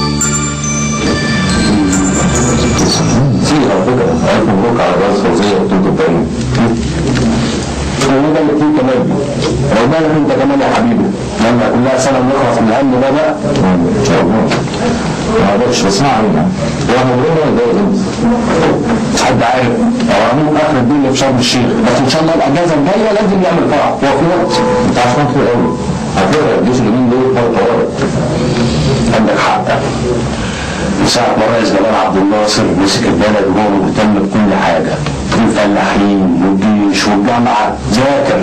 سيدي على فكره الف مبروك على جواز فوزيه وتوتو ابراهيم وده اللي فيه كمان عقبالك انت كمان يا حبيبي لما كلها سنه نخلص من الهم ده بقى ان شاء الله ما اقدرش بسمعه يعني هو مبروك ولا جاي مش حد عارف هو عموم اخر الدنيا في شرم الشيخ بس ان شاء الله الاجازه الجايه لازم يعمل فرح هو في وقت انت عارف كتير قوي على فكره الجيش اليومين دول فرق طوارئ عندك حق من ساعة ما رئيس جمال عبد الناصر مسك البلد وهو مهتم بكل حاجة الفلاحين والجيش والجامعة ذاكر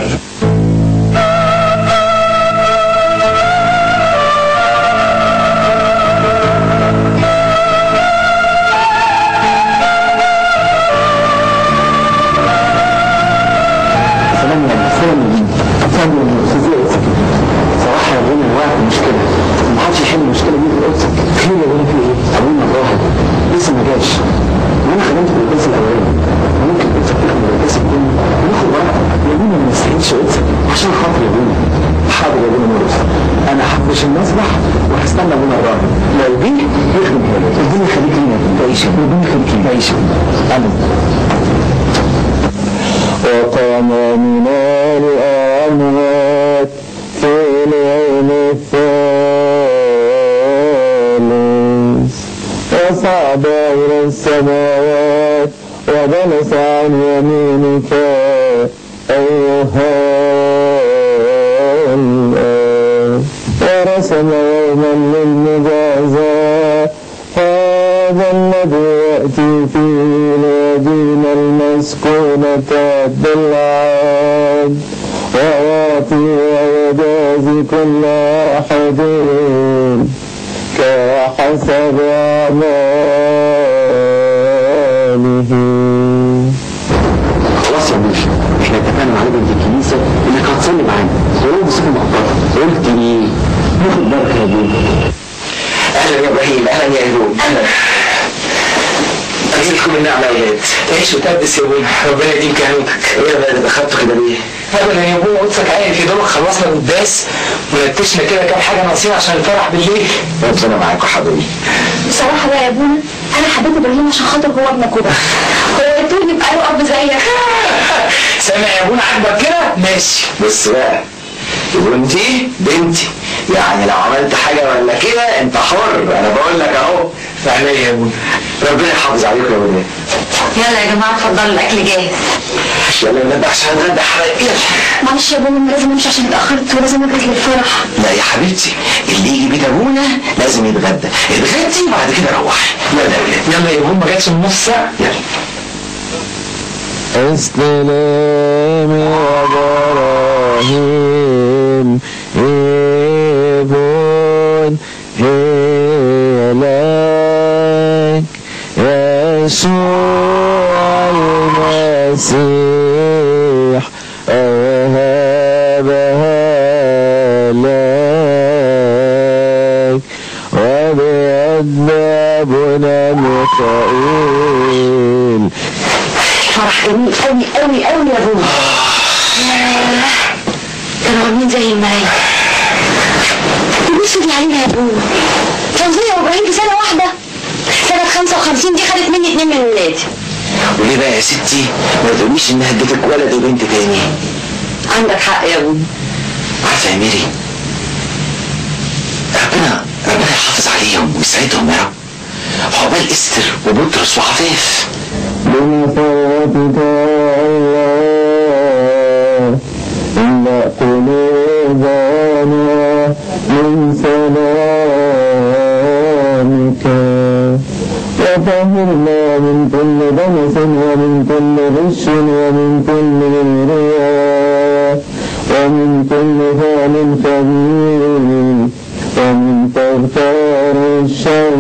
سلام يا سلام سلام يا استاذ صراحه يا ابونا الوقت مشكله ما حدش يحل المشكله دي في قدسك خير يا ابونا في ايه؟ ابونا الراهب لسه ما جاش وانا خدمت في القدس الاولاني ممكن قدسك تاخد القدس الثاني وناخد ورقه يا ابونا ما نستعينش قدسك عشان خاطر يا ابونا حاضر يا ابونا مرقس انا هحبش المسبح وهستنى ابونا الراهب لو جه يخدم هنا ربنا يخليك لينا تعيش ربنا يخليك لينا تعيش امين وقام من الأموات في اليوم الثالث وصعد إلى السماوات وجلس عن يمينك أيها الآب ورسم يوما للمجازاة هذا الذي يأتي فيه الذين المسكونة بالعاد ويأتي ويجازي كل أحد كحسب أعماله خلاص يا باشا احنا اتفقنا مع بنت الكنيسة انك هتصلي معانا ولو بصفة مؤقتة قلت ايه؟ ناخد بركة يا بيه اهلا يا ابراهيم اهلا يا ايهون اهلا أجزلكم النعمة يا ولاد تعيش وتقدس يا ابوي ربنا يديم كهنوتك ايه يا ولاد دخلتوا كده ليه؟ ابدا يا ابوي قدسك عارف يا دوبك خلصنا القداس ونتشنا كده كام حاجه ناقصين عشان الفرح بالليل ربنا معاكم حبيبي بصراحة بقى يا ابونا انا حبيت ابراهيم عشان خاطر هو ابنك وبس هو يطول يبقى له اب زيك سامع يا ابونا عاجبك كده؟ ماشي بص بقى وانتي بنتي يعني لو عملت حاجة ولا كده انت حر انا بقول لك اهو فعليا يا ابونا ربنا يحافظ عليكم يا ولاد يلا يا جماعة اتفضلوا الاكل جاهز يلا يا ولاد عشان نتغدى حرق يلا معلش يا ابونا أنا لازم امشي عشان اتأخرت ولازم اجهز للفرح لا يا حبيبتي اللي يجي بيت ابونا لازم يتغدى اتغدي وبعد كده روحي يلا يا ولاد يلا يا ابونا ما جاتش من نص ساعه يلا استلم إبراهيم ابن هلاك يسوع المسيح أوهبها لك وبيد أبونا ميخائيل فرح جميل قوي قوي قوي يا ابونا ياه، كانوا عاملين زي الملايكة بصوا دي علينا يا ابونا فوزية وابراهيم في سنة واحدة سنة 55 دي خدت مني اتنين من ولادي وليه بقى يا ستي ما تقوليش انها اديتك ولد وبنت تاني عندك حق يا ابونا عارفه يا ميري ربنا ربنا يحافظ عليهم ويسعدهم يا رب عقبال استر وبطرس وعفاف بمفاتك الله إلا قلوبنا من سلامك وطهرنا من من كل رياء ومن كل فعل كبير ومن تغتار الشر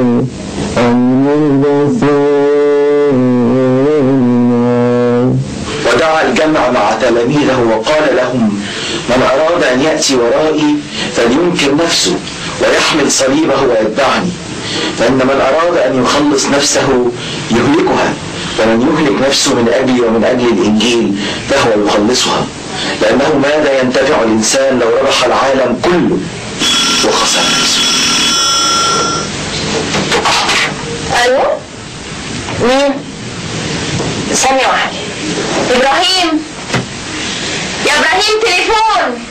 الملبسين ودعا الجمع مع تلاميذه وقال لهم من أراد أن يأتي ورائي فلينكر نفسه ويحمل صليبه ويتبعني فإن من أراد أن يخلص نفسه يهلكها ومن يهلك نفسه من أجلي ومن أجل الإنجيل فهو يخلصها لأنه ماذا ينتفع الإنسان لو ربح العالم كله وخسر نفسه الو مين ثانية واحدة ابراهيم يا ابراهيم تليفون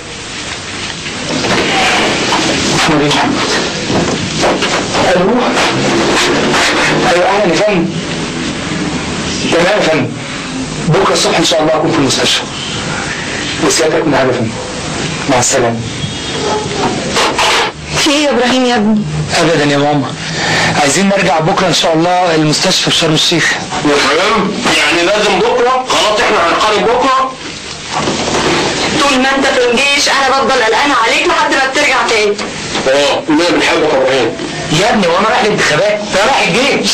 الو ايوه اهلا يا فندم تمام يا فندم بكره الصبح ان شاء الله اكون في المستشفى وسيادتك من يا فندم مع السلامه في ايه يا ابراهيم يا ابني ابدا يا ماما عايزين نرجع بكره ان شاء الله المستشفى في شرم الشيخ يا فاهم يعني لازم بكره خلاص احنا هنقارب بكره طول ما انت في الجيش انا بفضل قلقانه عليك لحد ما بترجع تاني اه كلنا بنحبك يا ابراهيم يا ابني وانا رايح الانتخابات ده رايح الجيش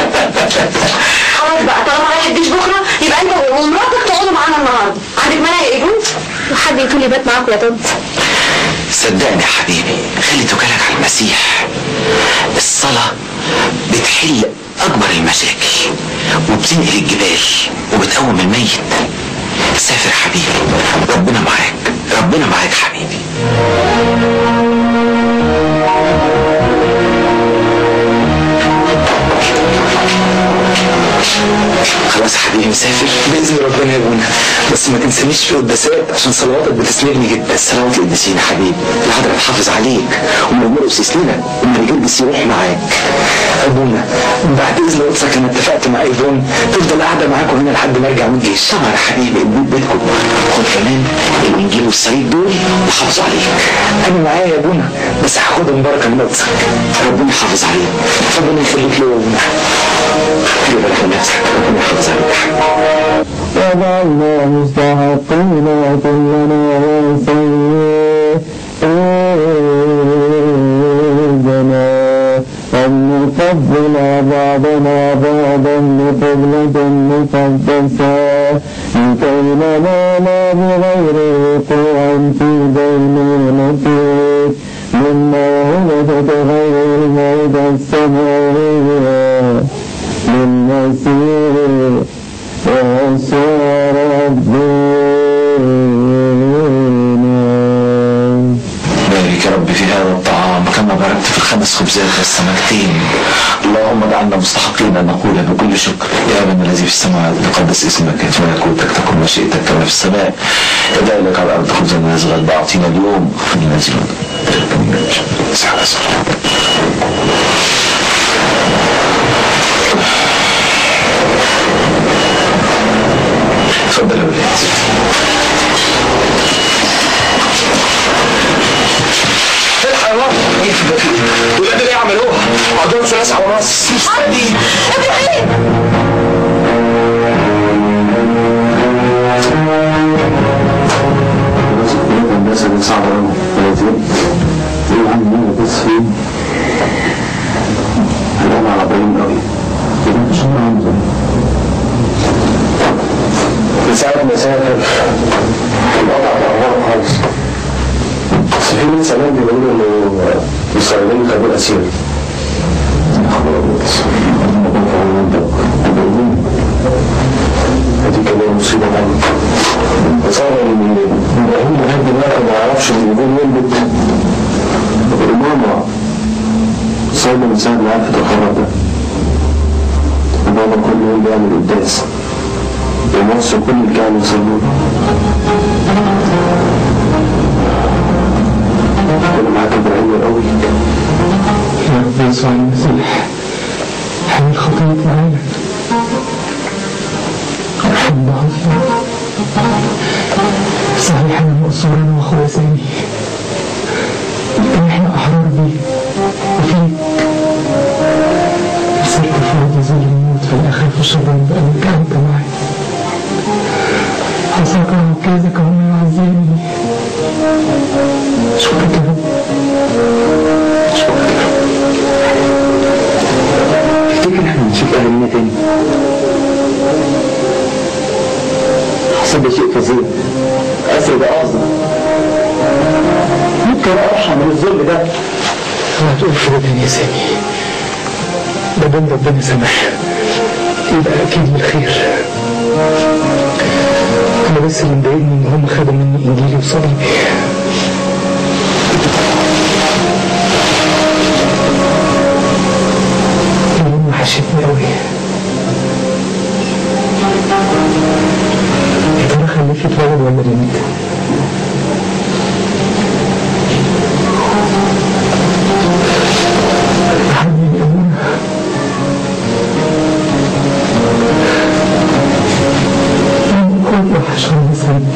خلاص بقى طالما رايح الجيش بكره يبقى انت ومراتك تقعدوا معانا النهارده عندك مانع يا ايجون وحد يطول يبات معاكم يا طنط صدقني يا حبيبي خلي توكلك على المسيح الصلاة بتحل أكبر المشاكل وبتنقل الجبال وبتقوم الميت سافر حبيبي ربنا معاك ربنا معاك حبيبي خلاص يا حبيبي مسافر باذن ربنا يا ابونا بس ما تنسانيش في قداسات عشان صلواتك بتسندني جدا صلوات القديسين يا حبيبي الحضره تحافظ عليك ومرمرقس يسندك والمرجلس يروح معاك ابونا بعد اذن قدسك انا اتفقت مع ايفون تفضل قاعده معاكم هنا لحد ما ارجع من الجيش طبعا يا حبيبي البيت بيتكم خد كمان الانجيل والصليب دول وحافظوا عليك انا معايا يا ابونا بس هاخدهم بركه من قدسك ربنا يحافظ عليك ربنا يخليك لي يا ابونا خلي بالك من نفسك ربنا يحافظ عليك يا حبيبي وجعلنا مستحقين كلنا وسيدنا أن نقبل بعضنا بعضا بقبلة مقدسة لكي ننال بغير وقوع في دينونتك مما هدفت غير الموت السماوية للمسيح يسوع ربنا بارك يا رب في هذا الطعام كما باركت في الخمس خبزات والسمكتين اللهم اجعلنا مستحقين ان نقول بكل شكر يا ابن الذي في السماوات تقدس اسمك ياتي ملكوتك تكن مشيئتك كما في السماء كذلك على الارض خبزنا الذي اعطينا اليوم الذي اتفضل يا ولاد الحق يا ماما ايه في البيت ولاد اللي يعملوها عندهم ثلاثة ونص مستنيين الناس اللي صعبة قوي 30 ايه يا عم مين بس فين انا على ابراهيم قوي كده مش انا عاوزه من ساعة ما سافر الوضع اتغير خالص بس في ناس زمان بيقولوا انه الاسرائيليين خدوا اسير يا خبر ابيض الموضوع في عمرك دي كمان مصيبة تانية تصور ان ابراهيم لغاية دلوقتي ما يعرفش ان يكون يلبت ماما صايمة من ساعة ما عرفت الخبر ده وماما كل يوم بيعمل قداس ومصر كل الكهنة يصلوا أنا معاك إبراهيم قوي يا رب يسوع المسيح حمل خطية العالم ارحمنا عظيم صحيح انا مقصورا واخويا سامي لكن احنا احرار بيه وفيك صرت في وادي ظل الموت فلا اخاف شرا بانك انت معي عصاك وكيدك هم يعذبني شكرا يا رب تفتكر احنا نشوف اهالينا تاني حسب ده شيء فظيع اسر ده افظع ممكن ارحم من الظلم ده ما تقول كده تاني يا سامي ما دام ربنا سمح يبقى اكيد من الخير انا بس اللي مضايقني ان هم خدوا مني انجيلي وصليبي اليوم وحشتني قوي يا ترى خلفت ولد ولا بنت حبيبي يا ابونا كل وحشوني سامي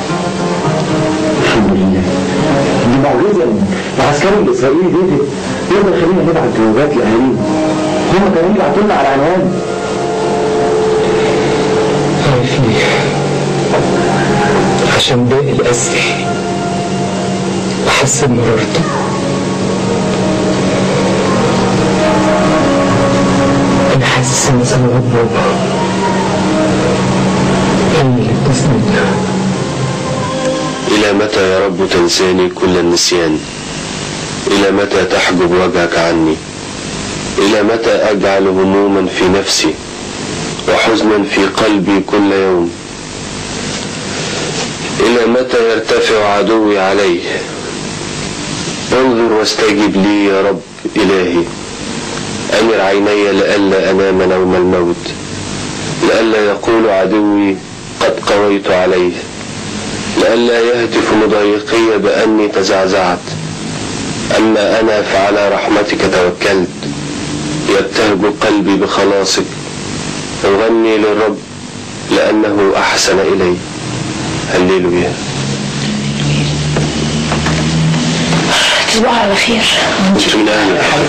الحمد لله دي معجزه العسكري الاسرائيلي ديفيد يقدر يخلينا نبعت جوابات لاهالينا هم كمان يبعتوا لنا على عنوان عارف ليه عشان باقي الأسر وحس بمرارته أنا حاسس إن صلوات بابا هي اللي بتسندنا إلى متى يا رب تنساني كل النسيان إلى متى تحجب وجهك عني إلى متى أجعل هموما في نفسي وحزنا في قلبي كل يوم إلى متى يرتفع عدوي علي انظر واستجب لي يا رب إلهي أمر عيني لئلا أنام نوم الموت لئلا يقول عدوي قد قويت عليه لئلا يهتف مضايقي بأني تزعزعت أما أنا فعلى رحمتك توكلت يبتهج قلبي بخلاصك أغني للرب لأنه أحسن إلي هللويا تصبحوا على خير كنت من أهل الحب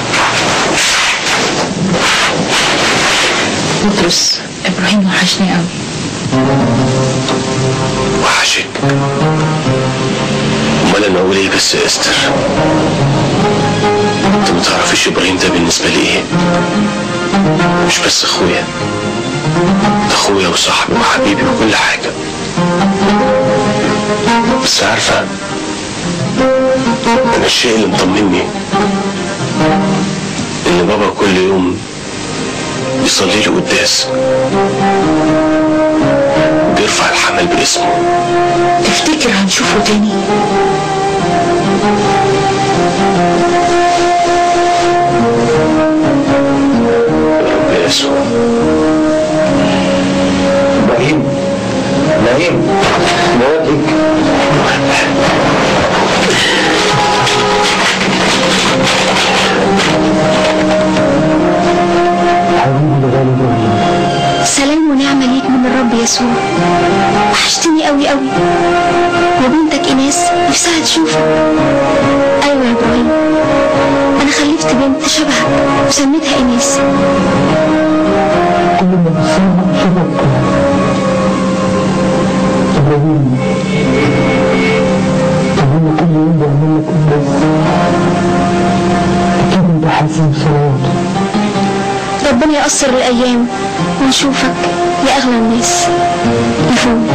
بطرس ابراهيم وحشني قوي وحشك امال انا اقول ايه بس يا استر انت ما تعرفيش ابراهيم ده بالنسبه لي ايه مش بس اخويا ده اخويا وصاحبي وحبيبي وكل حاجه بس عارفه انا الشيء اللي مطمني ان بابا كل يوم يصلي لي قداس بيرفع الحمل باسمه تفتكر هنشوفه تاني رب يسوع ابراهيم ابراهيم بوابك حبيبي الغالي ابراهيم سلام ونعمة ليك من الرب يسوع وحشتني قوي قوي وبنتك إناس نفسها تشوفك أيوة يا إبراهيم أنا خلفت بنت شبهك وسميتها إناس كل ما بصير شبك ابراهيم طب انا كل يوم بعمل لك قداس اكيد انت حاسس بصلواته ربنا يقصر الأيام ونشوفك يا أغلى الناس يفوق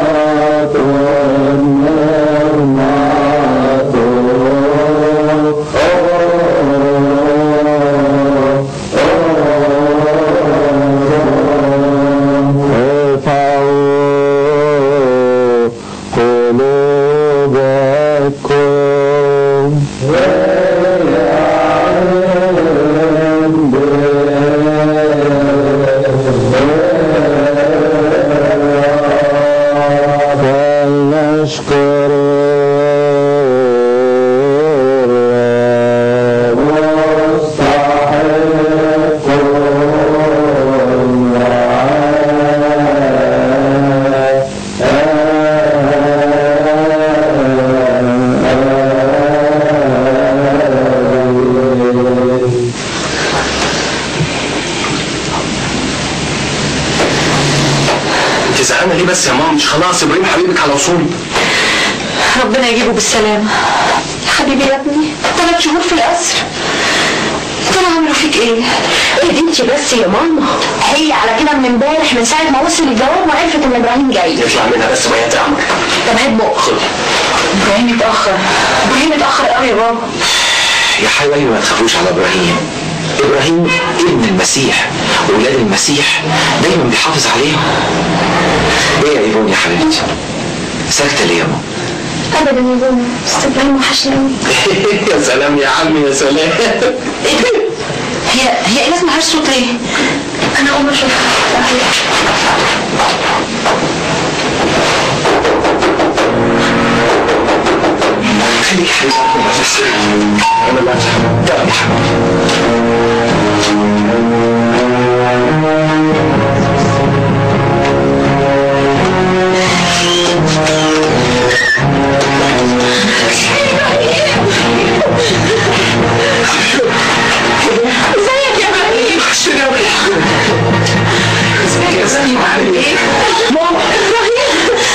Oh زعلانه ليه بس يا ماما مش خلاص ابراهيم حبيبك على وصول ربنا يجيبه بالسلامة يا حبيبي يا ابني ثلاث شهور في القصر كانوا عملوا فيك ايه؟ ايه انت بس يا ماما هي على كده من امبارح من ساعه ما وصل الجواب وعرفت ان ابراهيم جاي يطلع منها بس وهي تعمل طب هات بق ابراهيم اتاخر ابراهيم اتاخر قوي يا بابا يا حبايبي ما تخافوش على ابراهيم ابراهيم ابن المسيح واولاد المسيح دايما بيحافظ عليهم ايه يا ايفون يا حبيبتي ساكته ليه يا ماما ابدا يا بابا بس ابراهيم وحشني قوي يا سلام يا عمي يا سلام هي هي ايه لازم صوت ايه؟ انا اقوم اشوف خليك يا حبيبي انا لا تعب يا حبيبي ازيك يا ابراهيم؟ وحشتني قوي ازيك يا سليم عامل ايه؟ ماما ابراهيم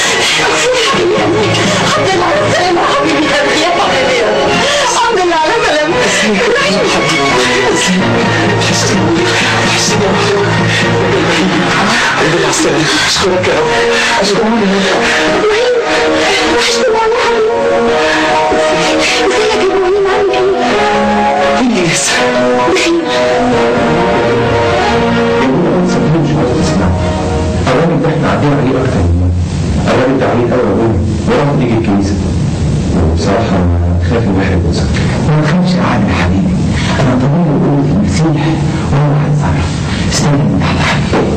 الحمد لله على السلامة يا حبيبي يا ابني يا حبيبي يا ابني. الحمد لله على سلامتك ابراهيم وحشتني وحشتني قوي الحمد لله على السلامة اشكرك يا رب اشكرك ابراهيم وحشتني والله يا حبيبي ازيك يا ابراهيم عامل ايه؟ مين يسر الراجل ده احنا عدينا عليه اكتر من مره الراجل ده عليه قوي قوي وراح يجي الكنيسه وبصراحه انا خايف الواحد يوصل ما تخافش يا عادل يا حبيبي انا ضميري يقول لك المسيح وانا هتصرف استنى من تحت حبيبي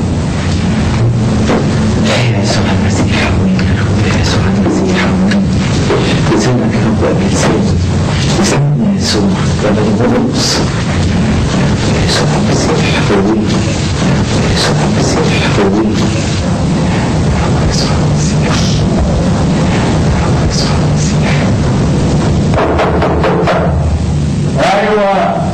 يا يسوع المسيح حبيبي يا يسوع المسيح حبيبي لسانك يا رب قبل لساني لساني يا يسوع قبل البرص يا يسوع المسيح حبيبي يا يسوع المسيح حبيبي يا يسوع المسيح يا يسوع المسيح ايوه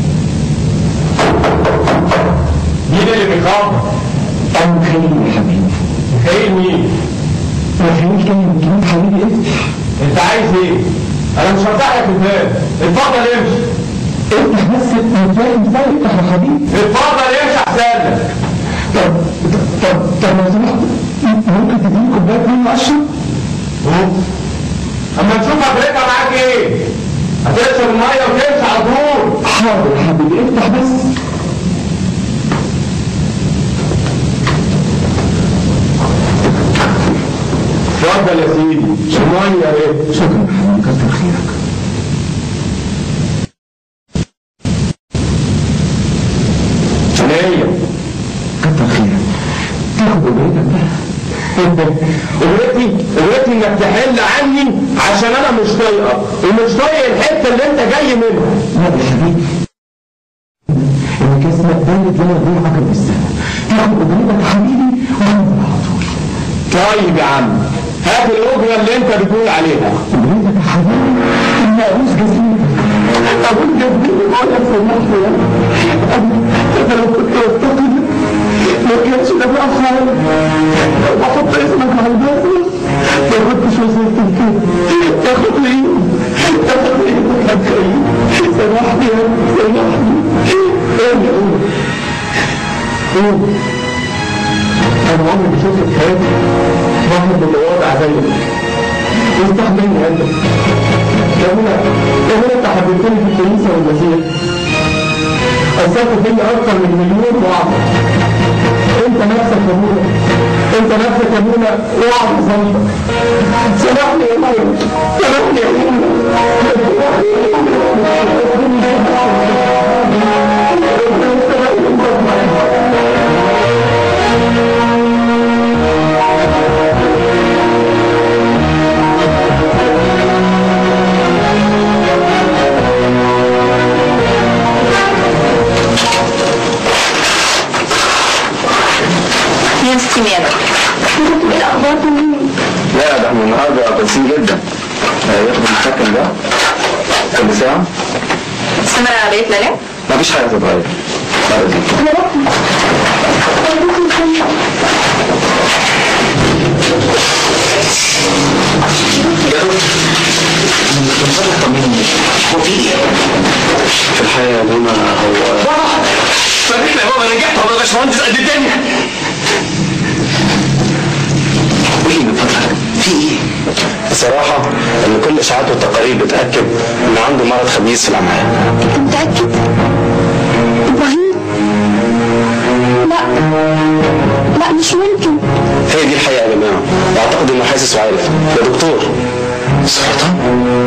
مين اللي بيخبط؟ أنا خير يا حبيبي خير مين؟ رفيق كان كان حبيبي افتح انت عايز ايه؟ انا مش هفتح لك الباب اتفضل امشي افتح بس ازاي ازاي افتح يا حبيبي اتفضل امشي احسن لك طب طب طب لو سمحت ممكن تديني كوبايه ميه اشرب؟ اما نشوف حضرتك معاك ايه؟ هتشرب الميه وتمشي على طول حاضر يا حبيبي افتح بس اتفضل يا سيدي الميه ايه؟ شكرا يا حبيبي كتر خيرك هي كتر خيرك تاخد كوبايتك بقى اغرتي اغرتي انك تحل عني عشان انا مش طايقك ومش طايق الحته اللي انت جاي منها لا يا حبيبي انك اسمك بلد لنا غير عقل بالسنة تاخد كوبايتك يا حبيبي وانزل على طول طيب يا عم هات الاجره اللي انت بتقول عليها كوبايتك يا حبيبي الناقوس جزيرة أقول جزيرة وأنا سمحت يا أنا أنا لو كنت أفتقد ما كانش ده بقى خالص لو بحط اسمك على الباسل ما كنتش وصلت لكده تاخد ايد تاخد ايدك يا كريم سامحني يا ابني سامحني قول قول قول أنا عمري ما شفت في حياتي واحد بالوضع زيك واستحملني أنت كمان كمان أنت حبيبتني في الكنيسة والمسيح أثرت فيا أكثر من مليون وعظة أنت نفسك يا أبونا أنت نفسك يا أبونا وعظ ذنبك سامحني يا أبونا سامحني يا أبونا يا استمارة ايه الاخبار تمام لا ده احنا النهارده كويسين جدا آه، ياخد المسكن ده كل ساعة استمر على بيتنا ليه؟ مفيش حاجة تتغير بعد كده. من فضلك طمني هو في ايه؟ في الحقيقة يا ابونا هو فرحنا يا بابا نجحت والله يا باشمهندس قد الدنيا قولي من فضلك في ايه؟ بصراحة ان كل الاشاعات والتقارير بتأكد ان عنده مرض خبيث في الامعاء انت متأكد؟ ابراهيم؟ لا لا مش ممكن هي دي الحقيقة يا جماعة واعتقد انه حاسس وعارف يا دكتور سرطان؟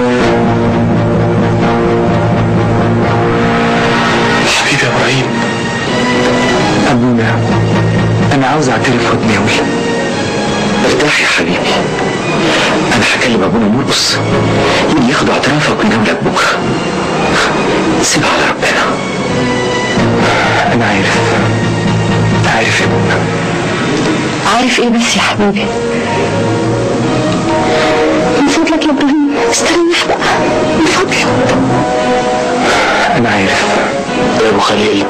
حبيبي يا ابراهيم ابونا انا عاوز اعترف ودني اقول ارتاح يا حبيبي انا هكلم ابونا مرقص يجي ياخد اعترافك وينام لك بكره سيبها على ربنا انا عارف عارف يا ابونا عارف ايه بس يا حبيبي من فضلك يا ابراهيم استريح بقى من فضلك انا عارف يا ابو خليل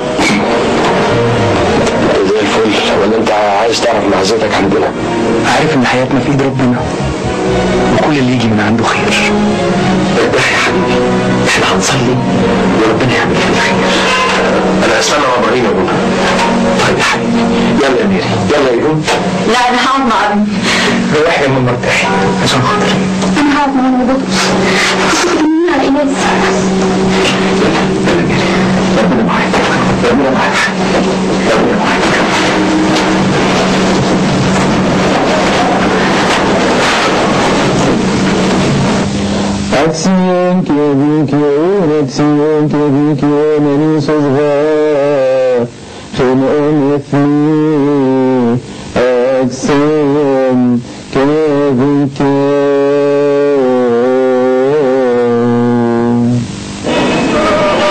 زي الفل ولا انت عايز تعرف معزتك عندنا عارف ان حياتنا في ايد ربنا وكل اللي يجي من عنده خير ارتاح يا حبيبي احنا هنصلي وربنا يعمل فينا خير انا هستنى مع ابراهيم يا ابونا طيب يا حبيبي يلا يا ميري يلا يا جون لا انا هقعد مع ابني روحي يا ماما ارتاحي عشان خاطري انا هقعد مع ابني بطرس هتاخد مني على ايناس يلا يا ميري ربنا معاك ربنا معاك ربنا معاك أكسيون كبيكيون أكسيون كبيكيون أني صغار خين أمثني أكسيون كبيكيون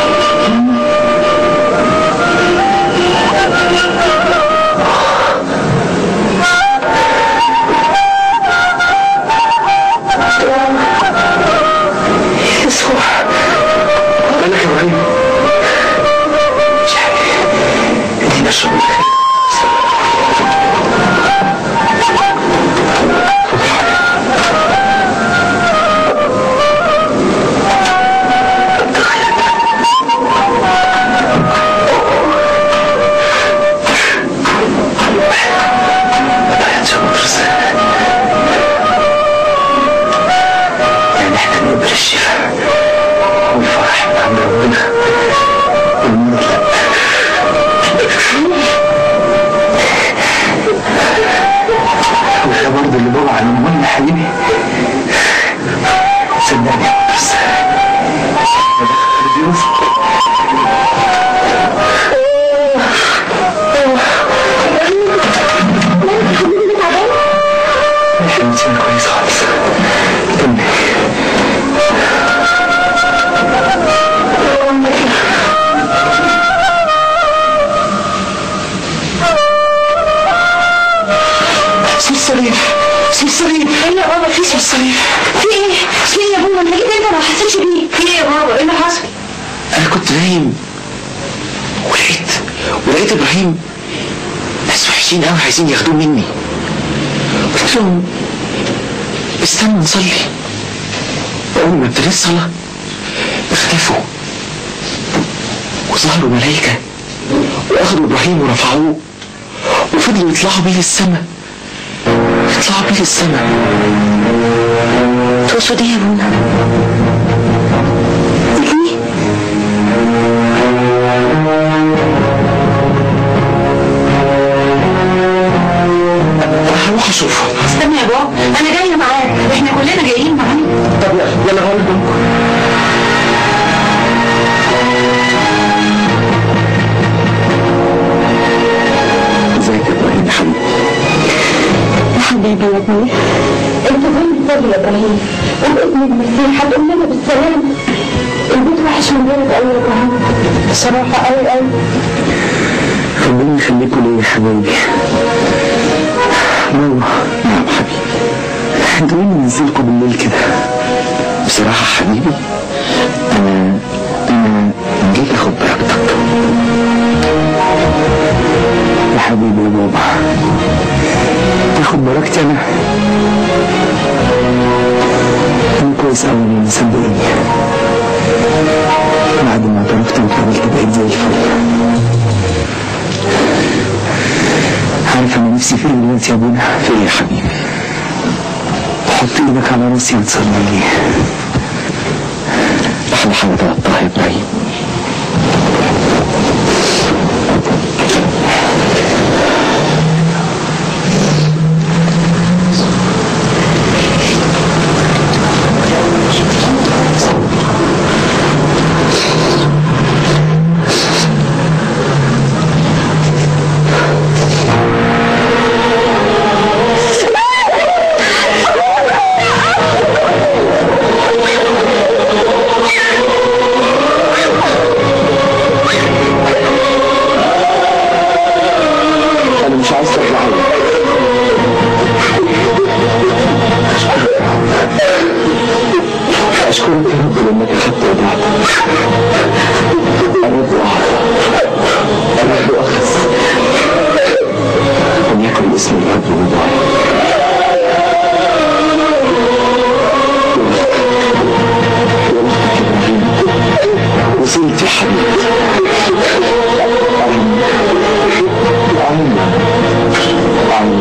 يسوع مالك يا ابراهيم مش عارف ادينا الشغل يعني احنا نقبل الشفاء والفرح من عند ربنا والمرض لا وده برضه اللي بابا علمه لنا حبيبي صدقني يا بس يا حبيبتي انا كويس خالص كملي سلسلين سلسلين ايه يا بابا في سلسلين في ايه؟ في ايه يا بابا؟ انا جيت انت ما حسيتش بيه في ايه يا بابا؟ ايه اللي حصل؟ انا كنت نايم ولقيت ولقيت ابراهيم ناس وحشين قوي عايزين ياخدوه مني قلت لهم استنوا نصلي اول ما ابتديت الصلاه اختفوا وظهروا ملائكه واخدوا ابراهيم ورفعوه وفضلوا يطلعوا بيه للسماء يطلعوا بيه للسماء تقصد ايه يا بونا؟ ايه؟ هروح اشوفه استنى يا بابا انا جايه معاك احنا كلنا جايين معاك طب يلا يلا غير هدومكم ازيك يا ابراهيم يا حبيبي يا حبيبي يا ابني انت فين الفضل يا ابراهيم وباذن المسيح هتقول لنا بالسلامه البيت وحش من غيرك قوي يا ابراهيم بصراحه قوي قوي ربنا يخليكم ليا يا حبايبي ماما نعم حبيبي انتوا مين اللي نزلكم بالليل كده بصراحة حبيبي انا انا جيت اخد بركتك يا حبيبي يا بابا تاخد بركتي انا انا كويس قوي اني صدقني بعد ما اعترفت واتقابلت بقيت زي الفل عارف انا نفسي في ايه دلوقتي يا ابونا في ايه يا حبيبي تحط ايدك على راسي وتصلي لي احلى حاجه طلبتها يا ابراهيم انا مش عايز تطلع اشكرك يا رب لانك اخذت ودعتك الرب اعطى الرب اخذ وليكن اسم الرب مبارك وصلت يا حبيبي آمين آمين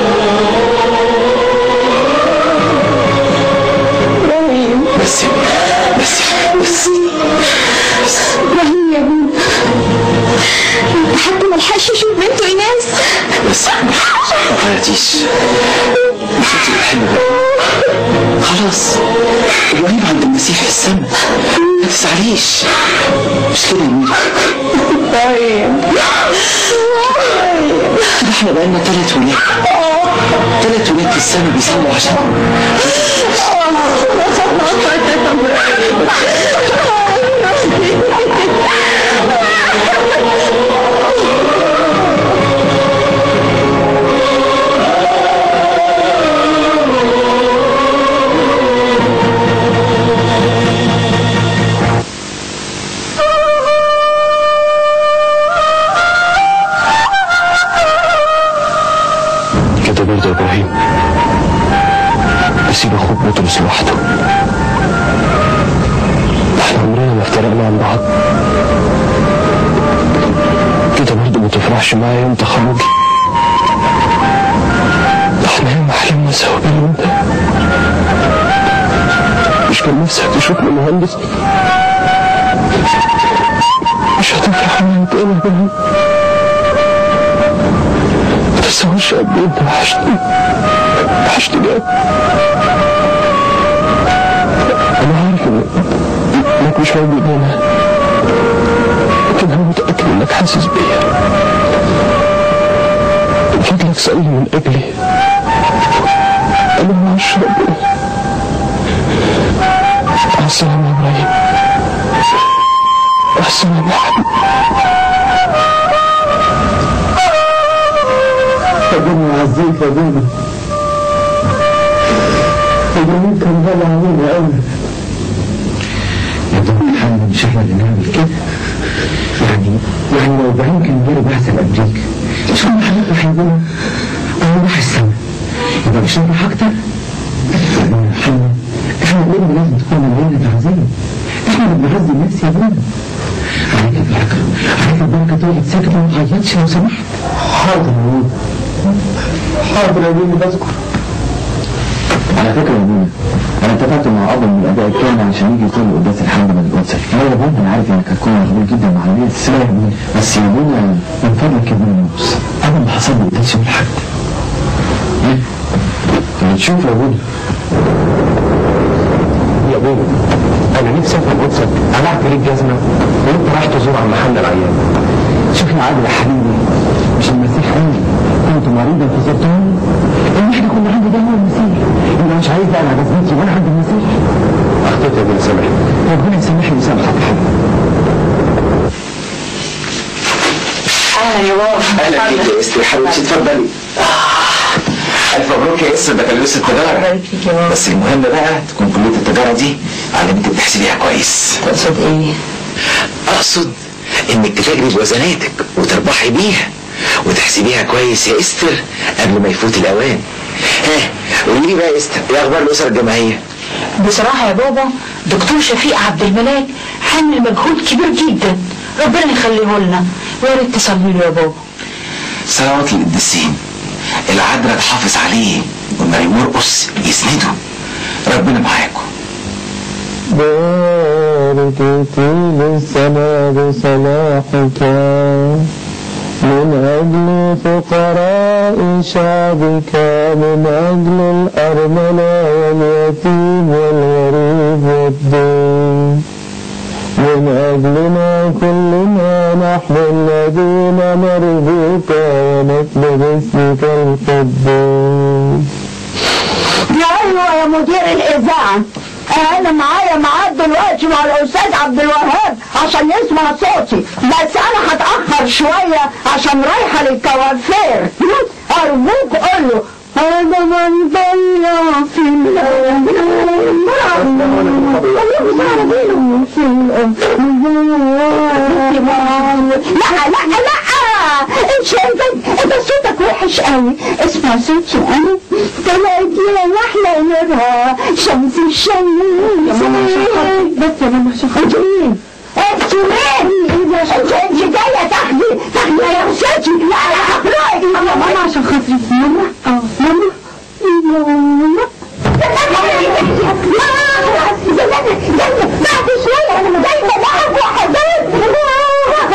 بس بس بس بس ابراهيم يا ابونا انت حتى ما لحقش يشوف بنته ايناس بس ما غيرتيش مش انت بتحبي خلاص ابراهيم عند المسيح في السماء ما تزعليش مش كده يا ميرا كده احنا بقالنا تلات ولاد تلات ولاد في السماء بيصلوا عشان كده برضه يا ابراهيم اسيب اخوك بطرس لوحده احنا عمرنا ما افترقنا عن بعض كده برضه ما تفرحش معايا يوم تخرجي احنا ياما حلمنا سوا باليوم ده مش كان نفسك تشوفني مهندس مش هتفرح معايا تاني يا ابراهيم تتصورش قد ايه انت وحشتني وحشتني قوي انا عارف ان انك مش موجود هنا لكن انا متاكد انك حاسس بيا من فضلك سألني من اجلي انا ما اعرفش ربنا مع السلامه يا ابراهيم مع السلامه يا حبيبي ربنا يعزيك يا بابا ابراهيم كان غالي علينا قوي يا دكتور محمد مش احنا اللي نعمل كده يعني يعني لو ابراهيم كان جاله بعثه لامريكا مش كنا هنروح عندنا او راح السما يبقى مش هنروح اكتر يعني يا محمد احنا قلنا لازم تكون مليانه تعزيه احنا اللي بنعزي الناس يا ابونا عليك البركه عليك البركه تقعد ساكت وما تعيطش لو سمحت حاضر يا ابونا حاضر يا ابونا بذكر على فكره يا ابونا انا اتفقت مع اب من الاباء الكهنه عشان يجي يصلي قداس الحمد من القدس لا يا ابونا انا عارف انك هتكون مشغول جدا مع الناس لا يا ابونا بس يا ابونا من فضلك يا ابونا بص انا اللي حصل لي قداس يوم الاحد ايه؟ طب تشوف يا ابونا يا ابونا انا نفسي افهم قدسك قلعت ليه الجزمه وانت رايح تزور عم محمد العيان شوف يا عادل يا حبيبي مش المسيح قال كنت مريضا فزرتوني ان احنا كنا عندي ده هو المسيح يبقى مش عايز انا جزمتي وانا عند المسيح اخطيت يا ابونا سامحني ربنا يسامحني ويسامحك يا حبيبي اهلا يا بابا اهلا بيك يا استر حبيبتي اتفضلي الف مبروك يا استر بكالوريوس التجاره بس المهم بقى تكون كليه التجاره دي علمتك تحسبيها كويس تقصد ايه؟ اقصد انك تتاجري بوزناتك وتربحي بيها وتحسبيها كويس يا استر قبل ما يفوت الاوان ها قولي لي بقى يا استر ايه اخبار الاسره الجماعيه بصراحة يا بابا دكتور شفيق عبد الملاك حمل مجهود كبير جدا ربنا يخليه لنا ويا ريت تصلي له يا بابا صلوات القديسين العذراء تحافظ عليه وماري مرقص يسنده ربنا معاكم بارك في السماء بصلاحك من أجل فقراء شعبك من أجل الأرملة واليتيم والغريب والدين من أجلنا كلنا نحن الذين نرجوك ونطلب اسمك القدوس ايوه يا مدير الاذاعه انا معايا ميعاد دلوقتي مع الاستاذ عبد الوهاب عشان يسمع صوتي بس انا هتاخر شويه عشان رايحه للكوافير ارجوك قول له انا من ضيع في لا لا لا انت انت انت صوتك وحش قوي اسمع صوتي انا طلعت يا احلى نورها شمس الشمس بس انا مش هاخد مين انت مين انت انت جايه تاخدي تاخدي يا رشاتي لا انا هقرأك ماما عشان خاطري ماما اه ماما ماما بعد شوية أنا دايما لعب وحدات لا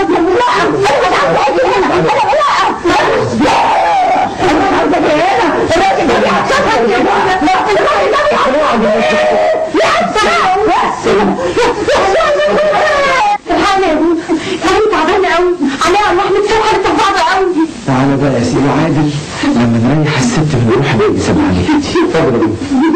أنا لا أنا عاوزة هنا الراجل ده بيعصبها تعبانة قوي عليها الله متفوحة لتفاضة قوي تعالى بقى يا سيدي عادل لما نريح الست بنروح نقسم عليها اتفضل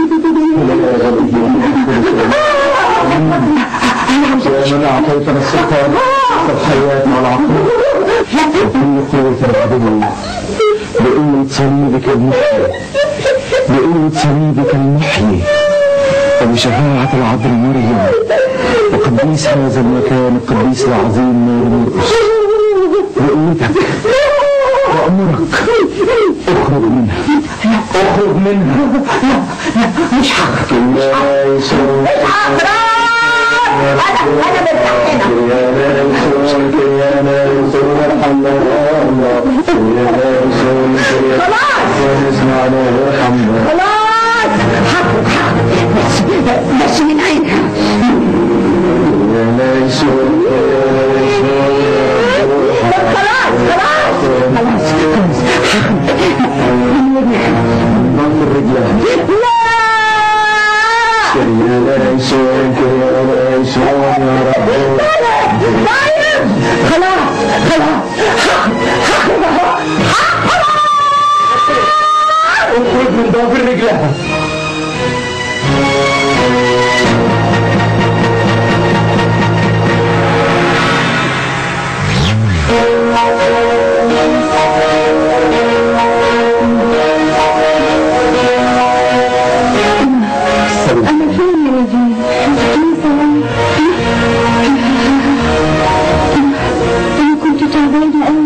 يا من اعطيتنا السلطان والحياه والعقل وكل قوه العدو بقوه صليبك المحيي بقوه صليبك المحيي وبشفاعة العذراء مريم وقديس هذا المكان القديس العظيم نور مرقس بقوتك وأمرك اخرج منها اخرج منها مش هخرج لا يسوع مش هخرج انا انا مرتاح هنا يا لا يسوع يا لا يسوع ارحمنا يا الله يا لا يسوع يا خلاص اسمعنا وارحمنا خلاص هخرج هخرج بس بس من عينها يا لا يسوع يا لا يسوع خلاص خلاص خلاص خلاص ضم الرجلين يا لا يسوع يا لا يسوع يا رب طيب خلاص خلاص هخرج اهو اخرج من ضوافر رجلها انا فين يا نجيب انا كنت تعبانه قوي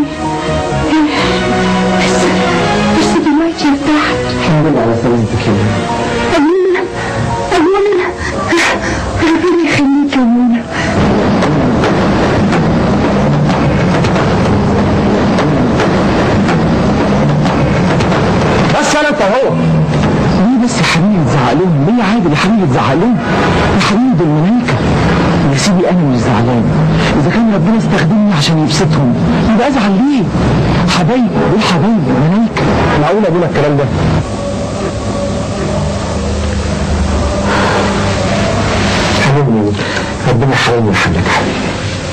بس بس دلوقتي ارتحت الحمد لله على سلامتك يا منى أمينة أمينة ربنا يخليك يا أمينة بس انا انت هو ليه بس يا حبيبي تزعق لهم ليه عادي يا حبيبي تزعق لهم يا حبيبي دول ملايكه يا سيدي انا مش زعلان اذا كان ربنا استخدمني عشان يبسطهم يبقى ازعل ليه حبايبي دول حبايبي ملايكه معقول اقول الكلام ده حبيبي ربنا يحرمني ويحبك يا حبيبي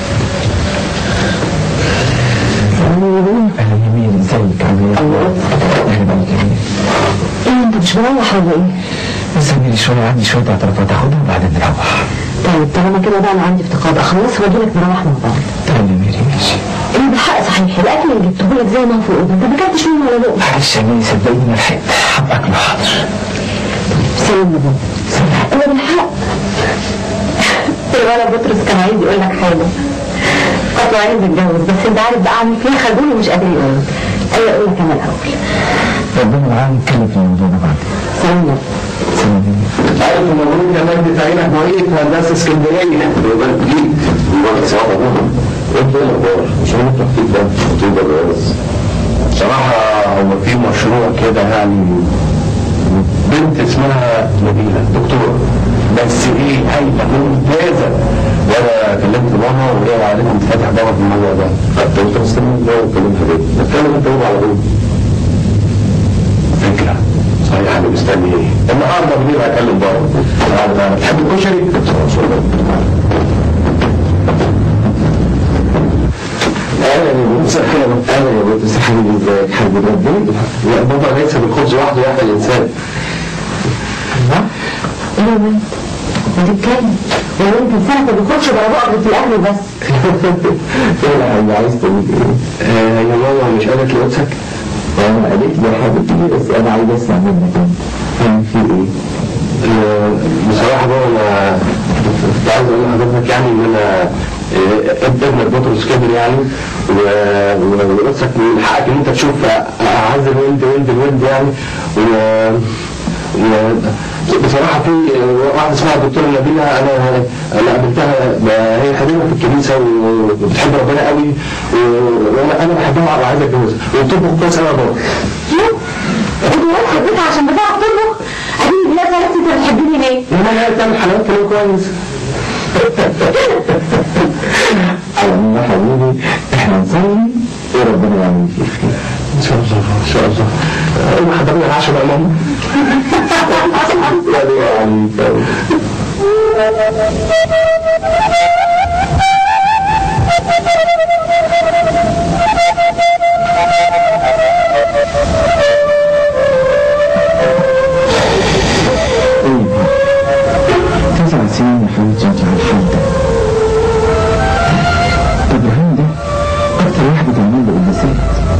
اهلا يا مين ازيك عامل ايه اهلا بيك يا مين إيه أنت مش مروح ولا إيه؟ لسه ميري شويه عندي شويه اعترافات اخدها وبعدين نروح طيب طالما كده بقى أنا عندي افتقاد أخلص وأجيلك نروح مع بعض طيب يا ميري ماشي إيه بالحق صحيح الأكل اللي جبته لك زي ما هو في الأوضة أنت ما أكلتش منه ولا لقمة معلش يا ميري صدقيني ما لحقت هبقى اكله حاضر سلام يا بابا أنا بالحق الولد بطرس كان عايز يقول لك حاجة أصله عايز يتجوز بس أنت عارف بقى أعمل فيها خجول ومش قادر يقول ايوه قول لك انا الاول ربنا معانا نتكلم في الموضوع ده بعد سلام عارف مبروك يا مجدي تعينك معيد في هندسه اسكندريه يبارك فيك يبارك سوا انت ايه الاخبار؟ مش انا فيك ده خطيب الرئيس بصراحه هو في مشروع كده يعني بنت اسمها نبيله دكتوره بس ايه هايله ممتازه وانا كلمت ماما وهي عليكم تفتح بابا في الموضوع ده طب انت مستني ازاي وكلمتها ليه؟ اتكلم انت هو على طول فكره صحيح انا مستني ايه؟ النهارده بالليل هكلم بابا تعالى تحب الكشري؟ اهلا يا بابا مساء الخير اهلا يا بابا ازي حبيبي ازيك حبيبي ربنا لا بابا ليس بالخبز وحده يحيى الانسان ايه يا بنت بتتكلم يا بنت السنه ما بيخش بقى بقعد في الاكل بس ايه يا حبيبي عايز تقول ايه؟ آه، يا ماما مش قالت لقدسك؟ انا قالت لي يا حبيبتي بس انا عايز اسمع منك انت في ايه؟ آه، بصراحة بقى أنا كنت عايز أقول لحضرتك يعني إن أنا آه، ابنك بطرس كبر يعني و- و- ونفسك من حقك إن أنت تشوف أعز الولد ولد الولد يعني و و- بصراحة في آه، واحدة اسمها الدكتورة نبيلة أنا أنا قابلتها ب- هي خديمة في الكنيسة وبتحب ربنا قوي و- وأنا أنا بحبها وعايز أتجوزها وبتطبخ كويس قوي يا بابا انت حبيتها عشان بتعرف تطبخ اكيد الناس قالت انت بتحبني ليه؟ لما هي بتعمل حلويات كلام كويس يا حبيبي احنا نصلي وربنا يعمل فيه الخير ان شاء الله ان شاء الله اول حضرنا العشاء بقى ماما يعني يعني تسع سنين يا حبيبتي انت على الحال ده ابراهيم ده اكتر واحد بتعمل له قداسات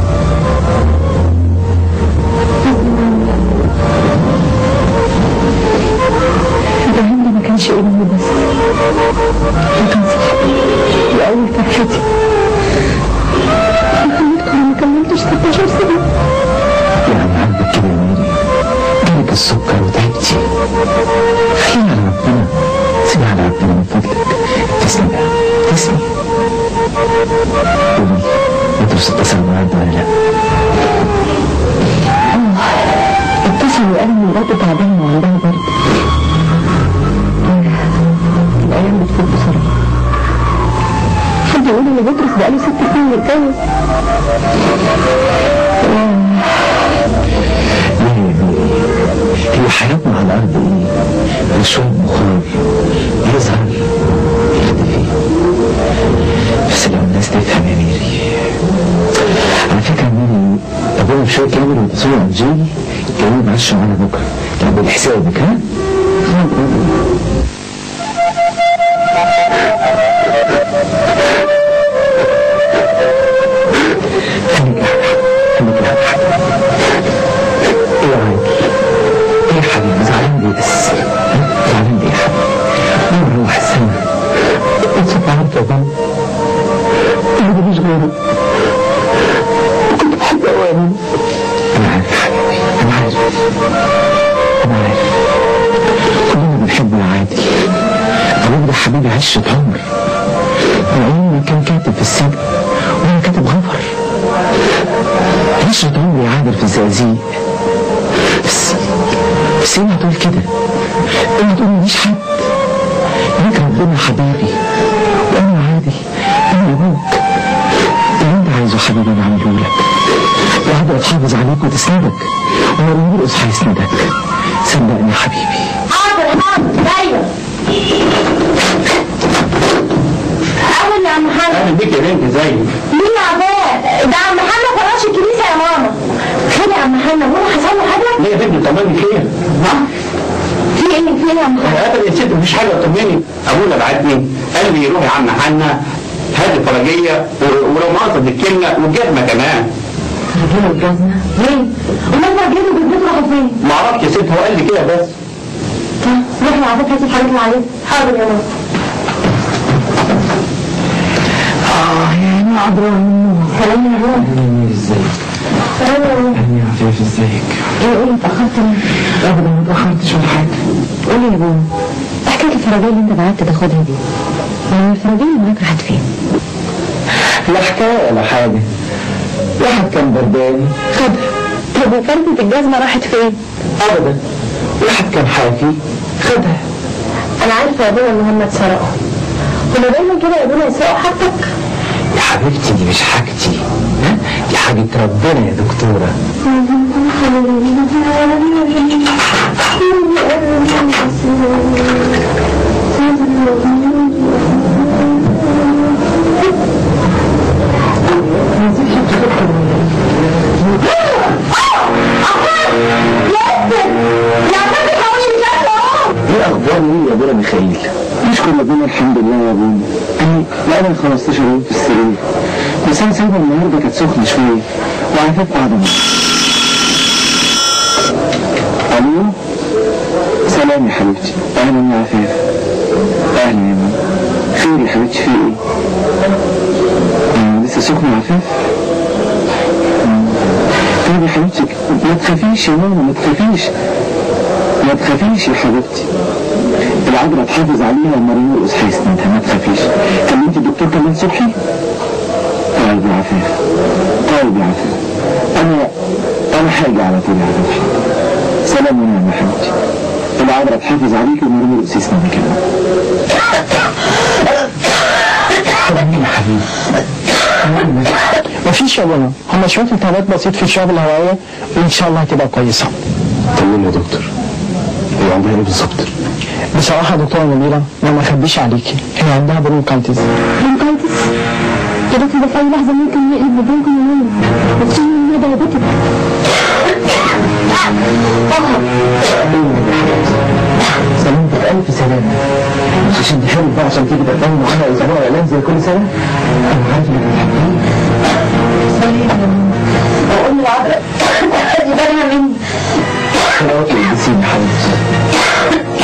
ابراهيم ده ما كانش ابني بس ده كان صاحبي واول فرحتي خليتكم ما كملتش 16 سنه يعني عاجبك كده يا ميري جالك السكر وتعبتي خلينا على ربنا سيبها على ربنا من فضلك تسلم بقى تسلم قولي بطرس اتصل النهارده ولا لا؟ اتصل وقال ان مراته تعبانه وعندها برد الايام بتفوت بسرعه حد يقول ان بطرس بقاله ست سنين متجوز ليه يا ميري؟ هي حياتنا على الارض ايه؟ رسوم بخار يظهر يختفي بس لو الناس تفهم يا ميري على فكره يا ميري ابونا بشويه كامل وتصوير انجيلي جايين يتعشوا معانا بكره طب بالحسابك ها؟ خليك يا حبيبي خليك يا حبيبي ايه يا عادل؟ ايه يا حبيبي زعلان ليه بس؟ ها؟ زعلان ليه يا حبيبي؟ نور روح السما انت عارف يا بابا انا مفيش غيرك كنت بحب قوي يا ماما انا عارف يا حبيبي انا عارف انا عارف كلنا بنحب يا عادل ابوك ده حبيبي عشرة عمر من ايام ما كان كاتب في السجن وانا كاتب غفر عشرة عمر يا عادل في الزقازيق بس بس ايه هتقول كده؟ ايه هتقول ماليش حد؟ ليك ربنا حبيبي وانا عادل انا ابوك اللي انت عايزه حبيبي انا اعمله لك وهقدر اتحافظ عليك وتسندك ولما يرقص هيسندك صدقني يا حبيبي حاضر حاضر ايوه اول يا عم محمد اهلا بيك يا بنت ازيك مين يا عباد ده عم محمد فراش الكنيسه يا ماما خير يا عم محمد هو حصل له حاجه ليه يا بنت طمني خير في ايه في ايه يا عم محمد ابدا يا ست مفيش حاجه طمني ابونا بعتني قال لي روح يا عم حنا هات الفرجيه و- ولو ما قصد الكلمه والجزمه كمان رجاله الجزمه ليه؟ امال رجاله بالبيت راحوا فين؟ ما اعرفش يا ست هو قال لي كده بس روح يا عباد هاتي الحاجات اللي عليها حاضر يا ماما اه يعني عبرة منه سلام يا ماما ازاي ازيك ايه قولي اتأخرت ليه؟ ابدا ما اتاخرتش ولا حاجه قولي يا بابا حكاية الفرادية اللي انت بعت تاخدها دي يعني الفرادية اللي معاك راحت فين؟ لا حكايه ولا حاجه واحد كان برداني خدها طب وفردة الجزمة راحت فين؟ ابدا واحد كان حافي خدها انا عارفة يا بابا ان هم اتسرقوا هما دايما كده يا بابا يسرقوا حاجتك يا حبيبتي دي مش حاجتي ها؟ دي حاجة ربنا يا دكتورة ايه اخبار مين يا بولا ميخائيل؟ نشكر ربنا الحمد لله يا ابونا انا بقالي 15 يوم في السرير بس انا سايبها النهارده كانت سخنه شويه وعفاف قاعده معايا الو سلام يا حبيبتي اهلا يا عفاف اهلا يا ماما خير يا حبيبتي في ايه؟ آه، لسه سخنه يا عفاف؟ مم. طيب يا حبيبتي ما تخافيش يا ماما ما تخافيش ما تخافيش يا حبيبتي العذراء تحافظ عليها ومريم يرقص هيسندها ما تخافيش كلمتي الدكتور كمان صبحي طيب يا عفاف طيب يا عفاف انا انا حاجة على طول يا عفاف سلام ونعم يا حبيبتي العذراء تحافظ عليك ومريم يرقص يسندها كمان طمني يا حبيبي مفيش يا بولا هما شوية التهابات بسيط في الشعب الهوائية وإن شاء الله هتبقى كويسة طمني يا دكتور هي عندها ايه بالظبط؟ بصراحة يا دكتورة نبيلة أنا ما أخبيش عليكي هي عندها برونكايتس برونكايتس يا دكتور ده في اي لحظة ممكن يقلب ببرونكو نمونيا وخصوصا ان هي دايابيتك سلامتك ألف سلامة مش عشان تحب بقى عشان تيجي تتكلم معانا أسبوع إعلان زي كل سنة أنا عارف إنك بتحبيني بقول للعذراء خدي بالها مني خلاص البسيني يا حبيبتي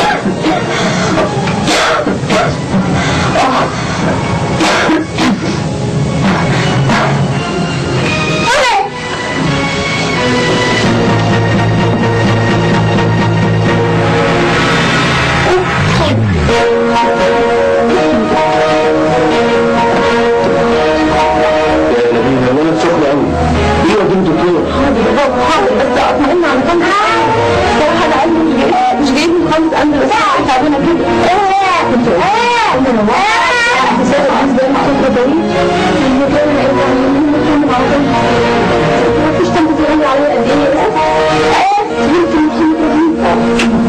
يا نبيل يا ولد سخن قوي ايه يا بنت دكتور؟ حاضر يا بابا حاضر بس اطمئن على كام حاجة صراحة انا قلبي مش جاي- مش جايبني خالص انا بس أنا تعبانة جدا كنت قلت انا ما بسبب بالنسبة لي صوت بعيد هي كان عايزة يمكن على طول مفيش تنفس يقول عليا قد ايه يمكن يكون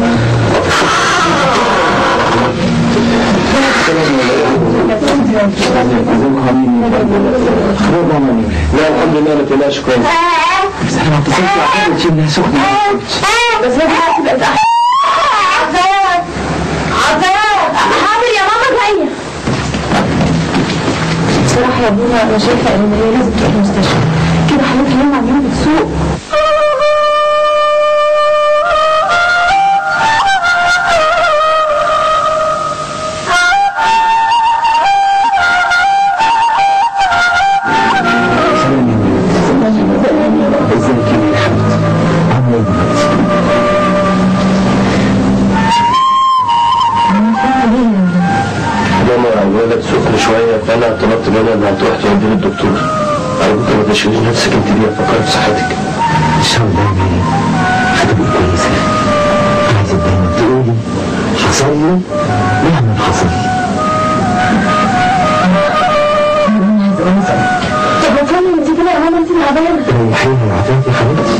لا الحمد لله ما تقلقش كويس بس أنا ما اتصلت عليها وتشيل إنها سخنة بس ما تبقى تبقى عطيات عطيات حاضر يا ماما جاية بصراحة يا ابونا أنا شايفة إن هي لازم تروح المستشفى كده حالتها يوم عن يوم بتسوء ازيك يا حبيبتي عامله ايه دلوقتي؟ ماما الولد سخن شوية فأنا طلبت منها إنها تروح توديه للدكتور أرجوك ما تشغليش نفسك أنت بيها فكرت في صحتك ان شاء الله دايما هتبقى كويسه انا عايزك دايما تقولي حصل لي مهما حصل طب ما تفهمي انت كده يا ماما انت تعبانة ريحيني وعافاك يا حبيبتي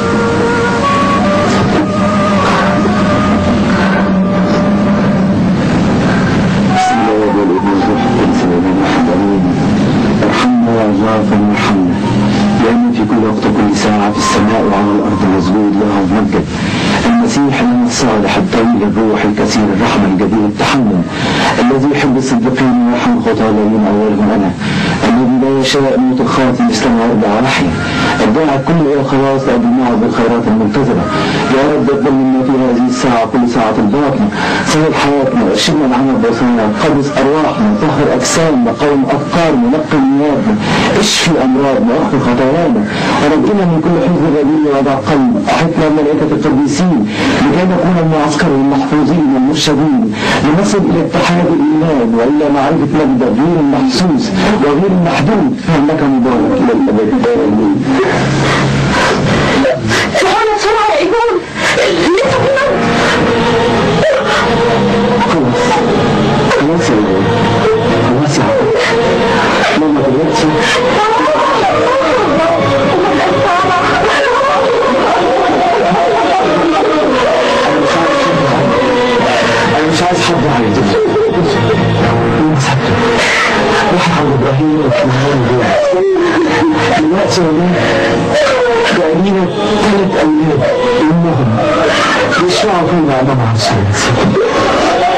بسم الله والابن والروح القدس الامين واحد امين ارحمنا يا الله فليرحمنا لأن في كل وقت وكل ساعة في السماء وعلى الأرض مسجود له ومجد المسيح الذي الصالح الطويل الروح الكثير الرحمة الجدير التحمل الذي يحب الصديقين ويرحم الخطاة الذين أولهم أنا الذي لا يشاء موت الخاطئ مثل ما يرضى وحي الداعي كل إلى الخلاص لأجل نعم بالخيرات المنتظرة يا رب اقبل منا في هذه الساعة كل ساعة الباطنة سهل حياتنا ارشدنا العمل بوصايا قدس أرواحنا طهر أجسامنا قوم أفكارنا نقي نيابنا اشفي أمراضنا اغفر خطايانا ونجنا من كل حزن غبي وضع قلب أحطنا بملائكة القديسين لكي نكون المعسكر المحفوظين المرشدين لنصل إلى اتحاد الإيمان وإلى معرفة مجدك غير المحسوس وغير المحدود فإنك مبارك إلى الأبد آمين الحالة بسرعة يا إيمان لسه في خلاص خلاص يا ولاد خلاص يا عبد ماما دلوقتي انا مش عايز حد على دلوقتي روح عند ابراهيم واسماعيل دول دلوقتي يا ولاد جايين ثلاث اولاد امهم بيشفعوا فينا امام عرش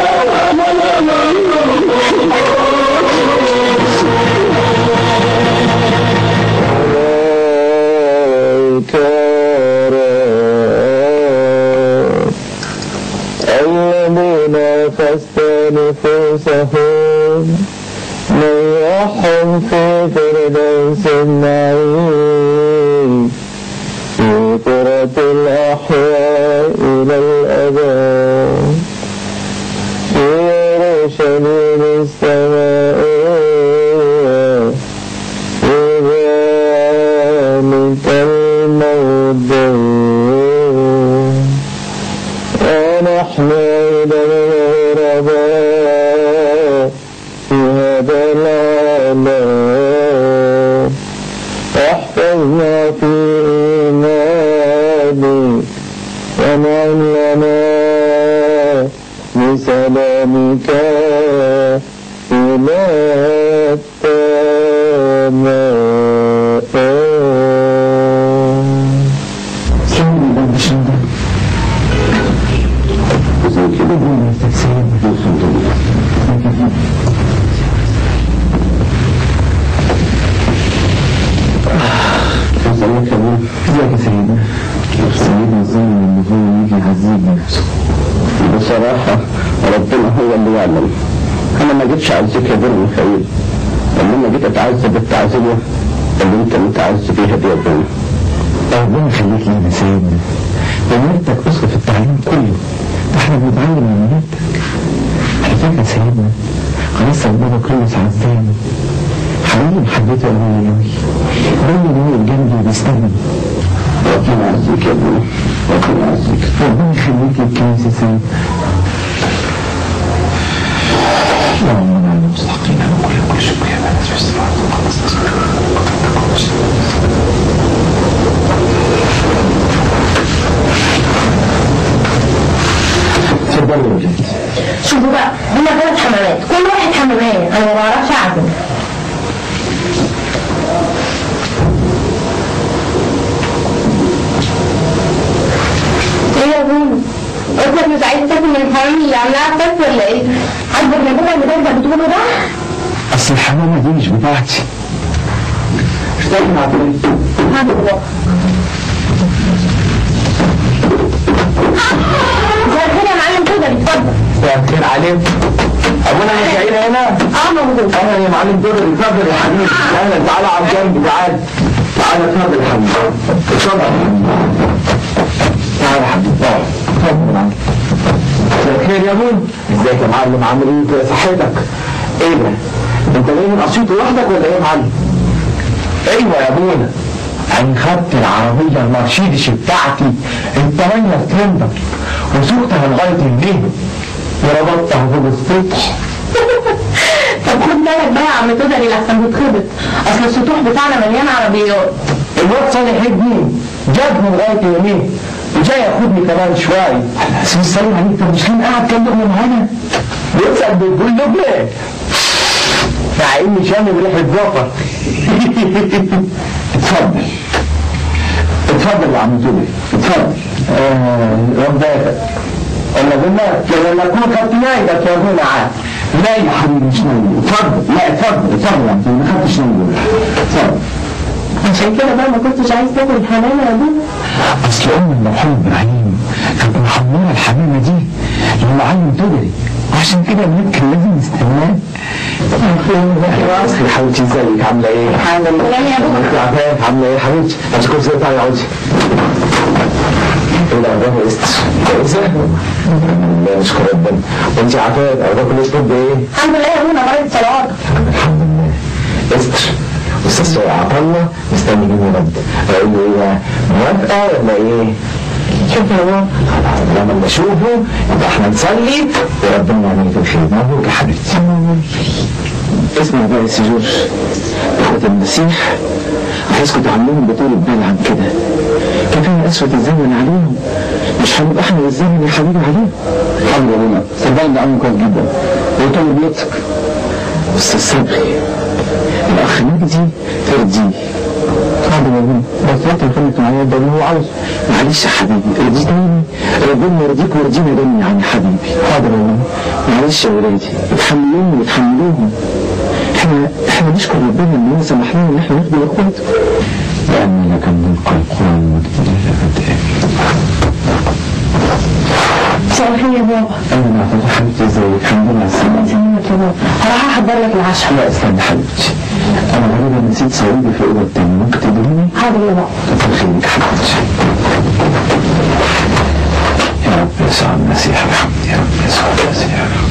الذين فاستنفسهم من يحم في فردوس النعيم في كرة الأحياء إلى الأبد في يروشليم السمائية بذلك الموضوع ونحن أيضا غرباء في هذا العالم احفظنا في إيمانك ومن لنا بسلامك إلى السماء ازيك يا سيدنا سيدنا الظالم اللي هو يجي يعذب نفسه بصراحة ربنا هو اللي يعلم أنا ما جيتش أعزك يا بر ميخائيل لما جيت أتعذب التعزية اللي أنت متعذب بيها دي يا ابني ربنا يخليك لنا سيدنا ومرتك اسقف التعليم كله احنا بنتعلم من مرتك على فكره يا سيدنا خلاص البابا كرولوس عزاني حقيقي محبته قوي قوي دايما واقف جنبي وبيستنى ربنا يعزيك يا ابني ربنا يعزيك ربنا يخليك للكنيسه سيدنا اللهم على المستحقين وكل كل شكر يا بنات في السماوات اتفضلوا يا ولاد شوفوا بقى هنا ثلاث حمامات كل واحد حمامية انا ما بعرفش اعزم ايه يا بونو قلت مش عايز تاكل من الحمام اللي عاملاها بس ولا ايه؟ عاجبك يا بابا اللي ده بتقوله ده؟ اصل الحمامه دي مش بتاعتي اشتغل مع بني هات بابا مساء الخير يا معلم كده اتفضل مساء الخير عليك ابونا ميكائيل هنا اه موجود اهلا يا معلم دور اتفضل يا حبيبي اهلا تعالى على الجنب تعالى تعالى اتفضل يا حبيبي اتفضل يا حبيبي تعالى يا حبيبي اقعد اتفضل يا معلم مساء الخير يا ابونا ازيك يا معلم عامل ايه كده صحتك ايه ده انت جاي من اسيوط لوحدك ولا ايه يا معلم ايوه يا ابونا انا خدت العربيه المرشيدس بتاعتي الثمانيه سلندر وسوقتها لغايه الليل وربطتها فوق السطح طب خد بالك بقى يا عم تقدر لحسن بتخبط اصل السطوح بتاعنا مليان عربيات الواد صالح ابني جابني لغايه اليمين وجاي ياخدني كمان شويه اسم السلام عليك طب مش كان قاعد كام لقمه معانا بيسال بيقول لقمه مع اني شامم ريحه زفر اتفضل اتفضل يا عم زبي اتفضل آه ربنا انا قلنا لما اكون خدت نايدك يا ابونا عاد لا يا حبيبي مش نايم اتفضل لا اتفضل اتفضل يا عم ما خدتش نايم اتفضل عشان كده بقى ما كنتش عايز تاكل الحمامة يا ابونا اصل ام المرحوم ابراهيم كانت محمره الحمامه دي للمعلم تجري وعشان كده البنت كان لازم يستناه اصل حبيبتي ازيك عامله ايه؟ الحمد لله يا ابونا انت عارفه عامله ايه يا حبيبتي؟ امسك كرسي تعالي اقعدي ايه الاخبار يا استر؟ كويسه؟ لا نشكر ربنا وانت عارفه اخبار كل اسبوع بايه؟ الحمد لله يا ابونا مريض صلوات الحمد لله استر استاذ عطا الله مستني مني رد اقول له ايه بقى؟ موافقه ولا ايه؟ شوف يا بابا لما نشوفه يبقى احنا نصلي وربنا يعمل في الخير مبروك يا حبيبتي اسمع بقى يا سي جورج اخوة المسيح عايزكم تعملوهم بطولة بال عن كده كفاية أسود الزمن عليهم مش هنبقى احنا الزمن يا حبيبي عليهم حاضر يا بابا صدقني ده عامل كويس جدا وطول بلطفك أستاذ صبري الأخ مجدي ترضيه حاضر يا بابا بس انت خليك معايا ده اللي هو عاوزه معلش يا حبيبي ارضي تاني ربنا يرضيك ويرضينا جميعا يا حبيبي حاضر يا بابا معلش يا ولادي اتحملوني وتحملوهم احنا احنا نشكر ربنا ان هو سمح لنا ان احنا نخدم اخواته لان لك الملك والقوة مساء الخير يا بابا انا معتذر حبيبتي ازيك الحمد لله على السلامة سلامك يا بابا هروح احضر لك العشاء لا استنى حبيبتي انا غالبا نسيت صليبي في الاوضه التانية ممكن تديني حاضر يا بابا كتر خيرك حبيبتي يا رب يسوع المسيح الحمد يا رب يسوع المسيح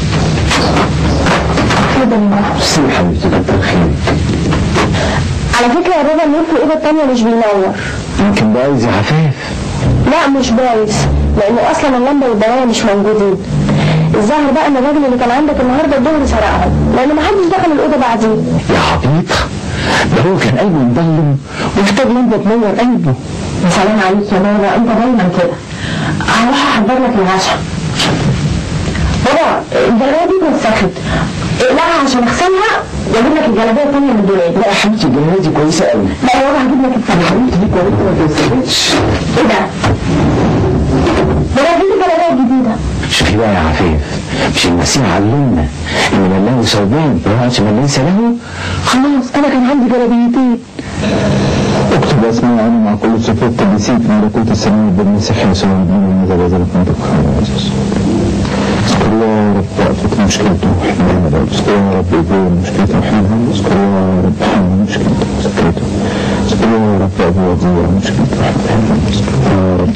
اتفضل يا بابا بصي يا حبيبتي كتر خيرك على فكرة يا بابا النور في الأوضة التانية مش بينور يمكن بقى عايز عفاف لا مش بايظ لأنه أصلا اللمبة والبوايا مش موجودين الظاهر بقى ان الراجل اللي كان عندك النهارده الظهر سرقهم لان ما حدش دخل الاوضه بعدين يا عبيط ده هو كان قلبه مضلم ومحتاج لمبه تنور قلبه يا سلام عليك يا بابا انت دايما كده هروح احضر لك العشاء بابا الجلابيه دي اتوسخت اقلعها عشان اغسلها واجيب لك الجلابيه الثانيه من الدولاب لا يا حبيبتي الجلابيه دي كويسه قوي لا يا بابا هجيب لك الثانيه حبيبتي دي كويسه ما تستاهلش ايه ده؟ ده انا هجيب الجلابيه الجديده شوفي بقى يا عفيف مش المسيح علمنا ان من له ثوبان ويعطي من ليس له خلاص انا كان عندي جلابيتين اكتب اسمي انا مع كل صفات التنسيق في ملكوت السماء بالمسيح يسوع ابن الماذا بذلك من تكفر اذكر الله يا رب وقفت مشكلته وحلها اذكر الله يا رب يقول مشكلته وحلها اذكر الله يا رب حل مشكلته وسكرته اذكر الله يا رب ابو وضيع مشكلته وحلها اذكر الله يا رب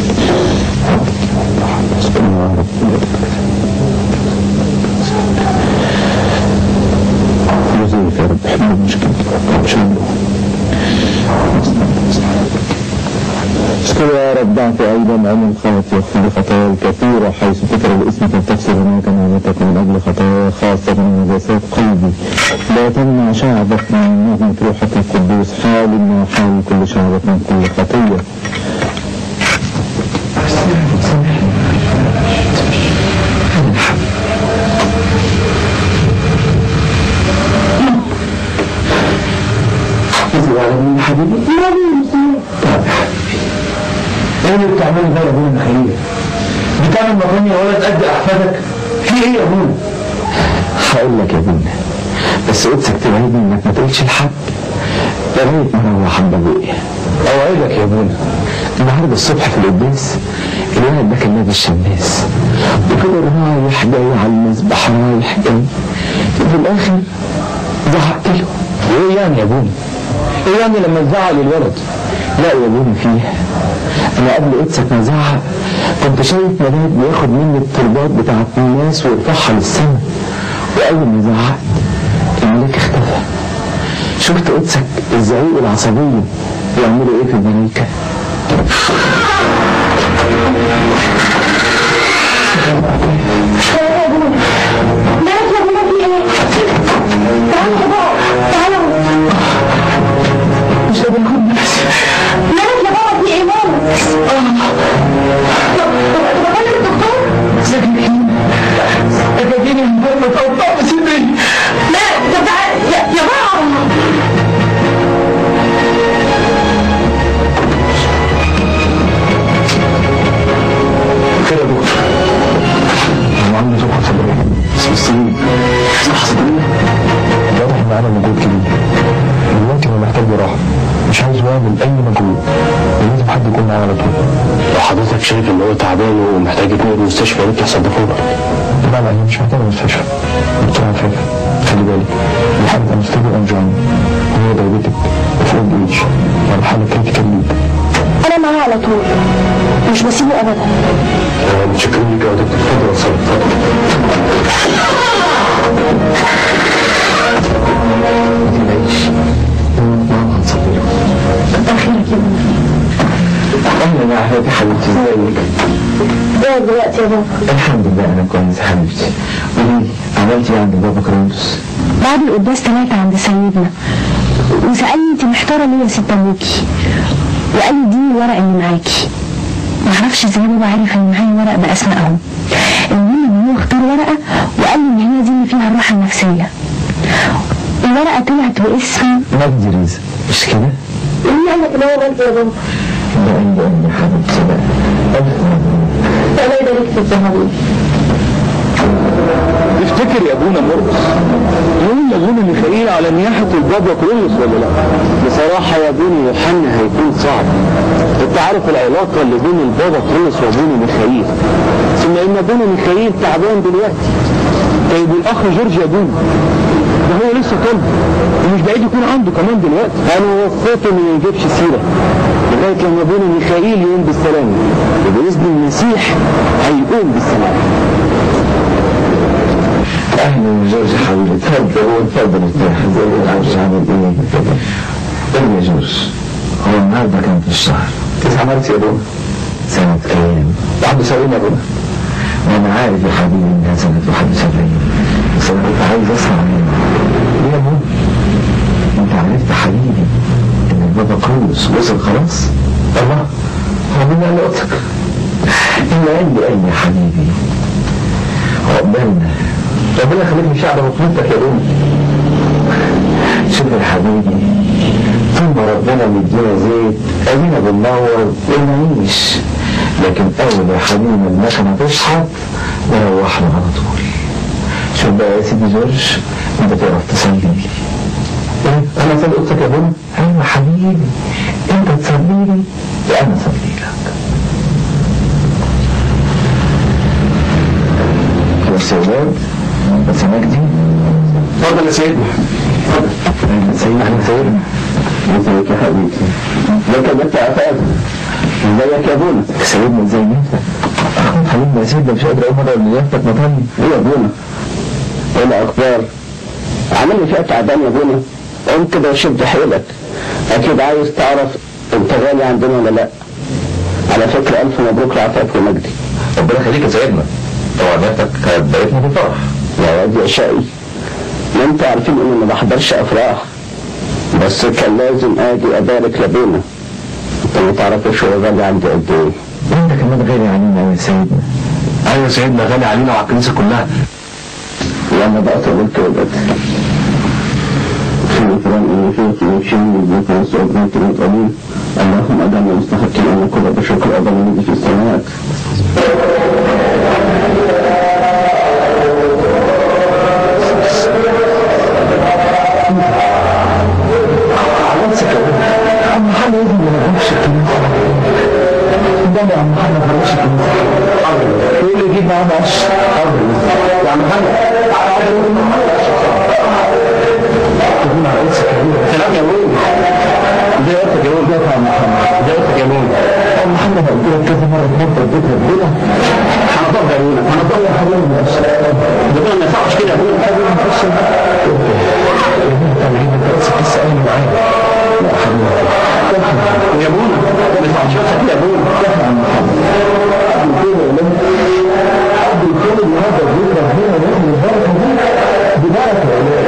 اذكر الله يا رب يزيك يا رب حل مشكلته وشنه اذكر يا رب ضعف ايضا عن الخاطئ في خطايا الكثيره حيث كثر الاسم فلتغفر هناك نعمتك من اجل خطايا خاصه من نجاسات قلبي لا تمنع شعبك من نعمه روحك القدوس حال ما حال كل شعبك من كل خطيه يا حبيبي لا مين ايه اللي بتعمله ده يا ابونا مخيل بتعمل مطرنية ولا تأدي احفادك في ايه يا ابونا هقول لك يا ابونا بس قدسك تبعدني انك ما تقولش لحد لغايه ما اروح عند ابويا اوعدك يا ابونا النهارده الصبح في القداس الولد ده كان لابس شماس وكده رايح جاي على المسبح رايح جاي في الاخر زعقت له وايه يعني يا ابونا؟ ايه يعني لما تزعق للولد؟ لا يا ابونا فيه انا قبل قدسك ما زعق كنت شايف ملاك بياخد مني التربات بتاعت الناس ويرفعها للسماء واول ما زعقت الملاك اختفى شفت قدسك الزعيق العصبية يعملوا ايه في الملائكة مالك يا بابا في ايه؟ تعالوا يا بابا تعالوا مش قادر اخد نفسي مالك يا بابا في ايه مالك؟ طب طب طب اكلم الدكتور؟ ساكنين اكاديمي مهمة تقطع صدري لا طب تعال يا يا بابا خير يا دكتور انا عندي صبح صدري اي مجهود ولازم حد يكون معاه على طول لو حضرتك شايف ان هو تعبان ومحتاج يتنقل المستشفى يا ريت تصدقوا له لا لا هي مش محتاجه مستشفى دكتور عفاف خلي بالك دي حاله انستيبل انجين وهي دايبيتك وفي اولد ايج يعني حاله كريتيكال ليد انا معاه على طول مش بسيبه ابدا متشكرين ليك يا دكتور اتفضل يا صاحبي اهلا يا عفاف يا حبيبتي ازيك ايه دلوقتي يا بابا الحمد لله انا كويس يا حبيبتي قولي لي عملتي ايه عند بابا كرونوس بعد القداس ثلاثة عند سيدنا وسألني انت محتارة ليه يا ست ابوكي وقال لي اديني الورق اللي معاكي معرفش ازاي بابا عرف ان معايا ورق باسمائهم المهم ان هو اختار ورقة وقال لي ان هي دي اللي فيها الراحة النفسية الورقة طلعت باسم مجدي ريزا مش كده؟ مين قال لك ان هو مجدي يا بابا؟ لا لا يا حبيبتي لا ألف مبروك الله يبارك فيك يا حبيبي تفتكر يا ابونا مرقس يقول لابونا ميخائيل على نياحة البابا كرولوس ولا لا؟ بصراحة يا ابونا يوحنا هيكون صعب انت عارف العلاقة اللي بين البابا كرولوس وابونا ميخائيل ثم ان ابونا ميخائيل تعبان دلوقتي طيب والاخ جورج يا ابونا ده هو لسه طالب ومش بعيد يكون عنده كمان دلوقتي انا وصيته انه ما يجيبش سيرة لغاية لما ابونا ميخائيل يقوم بالسلامة وبإذن المسيح هيقوم بالسلامة اهلا يا جورج حبيبي اتفضل اتفضل ارتاح ازيك يا جورج عامل ايه؟ قول لي يا جورج هو النهارده كام في الشهر؟ تسعة مارس يا بابا سنة كام؟ 71 يا بابا وانا عارف يا حبيبي انها سنة 71 بس انا كنت عايز اسمع منك ليه يا بابا؟ انت عرفت يا حبيبي ان البابا كرولوس وصل خلاص؟ الله هو مين قال لك؟ اللي قال لي قال لي يا حبيبي عقبالنا ربنا يخليك من شعب مطلوبتك يا بني شوف يا حبيبي طول ما ربنا مدينا زيت ادينا بننور ونعيش لكن اول يا حبيبي ما المكنه تشحط نروحنا على طول شوف بقى يا سيدي جورج انت تعرف تصلي لي ايه انا اصلي اوضتك يا بني ايوه حبيبي انت تصلي لي وانا اصلي لك خلاص يا ولاد بس مجدي اتفضل يا سيدنا اتفضل سيدنا اهلا سيدنا ازيك يا حبيبي ازيك يا بنت عفاف ازيك يا ابونا سيدنا ازاي انت حبيبنا يا سيدنا مش قادر اقوم ادور ليافتك مطني ايه يا ابونا ايه الاخبار عامل لي فيها تعبان يا ابونا قوم كده وشد حيلك اكيد عايز تعرف انت غالي عندنا ولا لا على فكره الف مبروك لعفاف ومجدي ربنا يخليك يا سيدنا طبعا نيتك بقيتنا في الفرح يا واد يا شقي ما انت عارفين اني ما بحضرش افراح بس كان لازم اجي ابارك لابونا انت ما تعرفش هو غالي عندي قد ايه انت كمان غالي علينا يا سيدنا ايوه يا سيدنا غالي علينا وعلى الكنيسه كلها لما بقى طولت ولد في غفران إلي فيك ويشيني بك وسوء بنت الأمين اللهم أدعنا مستحقين أن نكون بشكر أبا الذي في السماوات عم محمد ابني ما نروحش الكنيسة ده يا عم محمد ما نروحش الكنيسة ايه اللي يجيب معاه معاش يا عم محمد تقول على قدس كبيرة سلام يا ولد زي وقتك يا ولد يا عم محمد زي وقتك يا ولد عم محمد قلت لك كذا مرة تنطط بيت ربنا هنضل يا ولد هنضل يا حبيبي ربنا ما ينفعش كده يا ولد بس لسه قايل معايا لا حبيبي يا ابونا ما ينفعش بس كده يا ابونا يا عم محمد حد يقول النهارده بيت ربنا ونحن البركه دي ببركه يا ولاد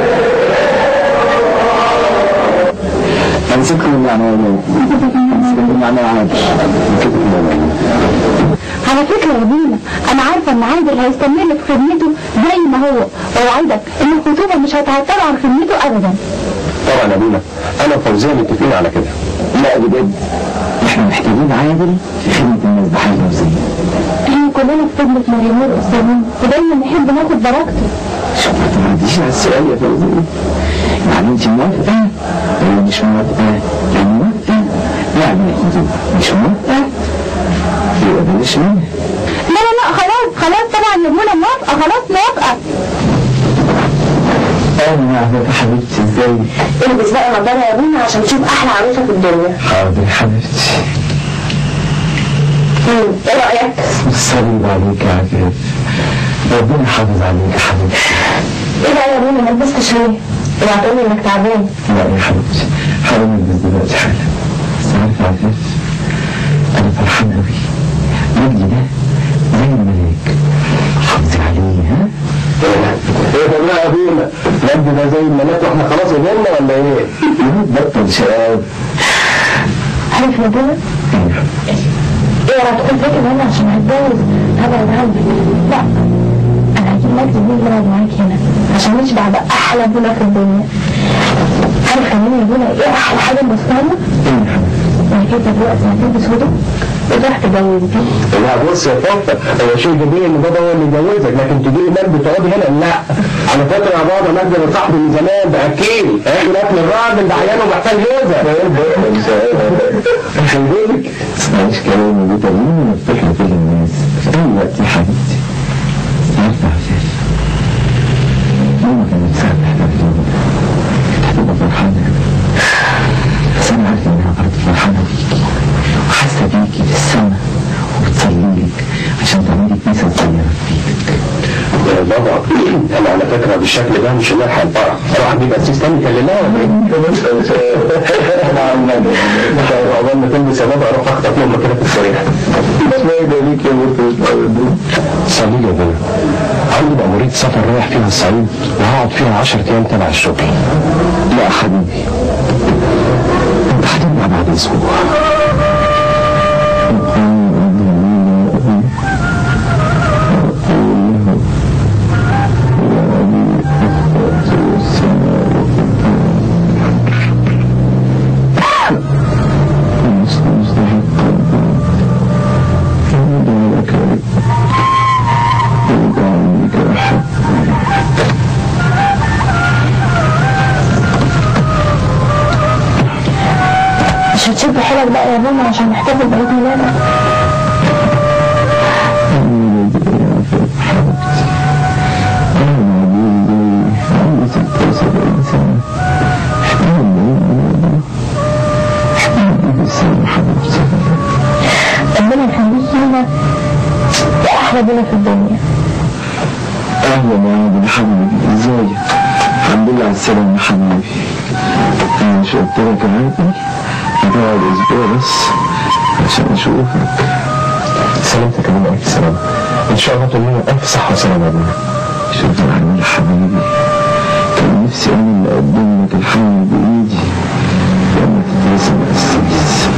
امسكوا من معنى امسكوا من معنى عادي على فكرة يا بينا أنا عارفة إن عادل هيستمر في خدمته زي ما هو وأوعدك إن الخطوبة مش هتعطل عن خدمته أبدا طبعا يا بينا انا وفوزيه متفقين على كده لا بجد احنا محتاجين عادل في خدمة الناس بحاجة وزي إحنا كلنا في خدمة مريمور أستاذين ودايما نحب ناخد بركته شوف ما تعديش على السؤال يا فوزية يعني انت موافقة ولا مش موافقة؟ يعني موافقة؟ لا يعني مش موافقة يبقى بلاش منها لا لا لا خلاص خلاص طبعا يا منى موافقة خلاص موافقة انا عارفة حبيبتي ازاي البس بقى نضارة يا منى عشان تشوف أحلى عروسة في الدنيا حاضر حبيبتي مم، ايه رأيك؟ صليب عليك يا عفاف ربنا يحافظ عليك يا حبيبتي ايه بقى يا منى ما لبستش ليه؟ اوعى تقولي انك تعبان لا يا حبيبتي حرام البس دلوقتي حالا بس عارف يا عفاف انا فرحان قوي مجدي ده زي الملاك حافظي عليه ها ايه ده بقى يا ابونا مجدي ده زي الملاك واحنا خلاص قدرنا ولا ايه؟ بطل شقاوة عارف يا منى؟ ايه اوعى تقول فاكر ان انا عشان هتجوز هبعد عنك لا انا هجيب مجدي مين يقعد معاك هنا عشان نشبع بأحلى بولا في الدنيا عارف كمان يا بولا ايه احلى حاجة مصنعنا؟ انك انت دلوقتي هتلبس هدوء وتروح تتجوز دي لا بص يا فوفا هو شيء جميل ان بابا هو اللي يجوزك لكن تجي لي مجد تقعدي هنا لا على فكره يا بابا مجد ده صاحبي من زمان ده اكيل هياكل اكل الراجل ده عيانه محتاج جوزه خلي اسمعيش كلامي دي ترميني مفتوح لكل الناس في اي وقت يا حبيبتي عارفة يا عفاف ماما كانت ساعة تحتفل كانت هتبقى فرحانة بس انا عارفة انها برضه فرحانة بيكي وحاسة بيكي في السما وبتصليلك عشان تعملي كنيسة صغيرة في بيتك يا بابا انا على فكره بالشكل ده مش هنلحق الفرح راح بيبقى سيس تاني كلمناه ولا ايه؟ عقبال ما تلبس يا بابا اروح اخطف لهم كده في السريع ليك يا صلي لي يا بابا عندي مأمورية سفر رايح فيها الصعيد وهقعد فيها 10 أيام تبع الشغل لا حبيبي انت هترجع بعد اسبوع مش هتشد حيلك بقى يا ماما عشان نحتفل بعيد ميلادك عندي 76 سنة حبيبتي ربنا يخليك لنا يا احلى بنا في الدنيا اهلا يا عبد حبيبي ازيك الحمد لله على السلامة يا حبيبي انا مش قلت لك عادي هتقعد اسبوع بس عشان اشوفك سلامتك يا بابا ألف سلامة إن شاء الله تقول لنا ألف صحة وسلامة يا بابا شوف يا عمي حبيبي كان نفسي انا اللي اقدم لك الحمل بايدي لما تترسم القسيس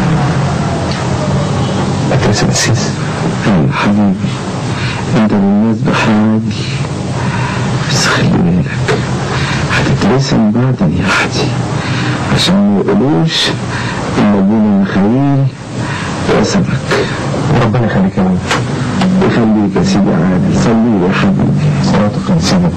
أترسم السيس ايوه حبيبي انت بالنسبة حاجة بس خلي بالك هتترسم بعد اليحدي عشان ما يقولوش ان ابونا مخايل رسمك ربنا يخليك يا بابا يخليك يا سيدي عادل صلي يا حبيبي صلاتك على سيدنا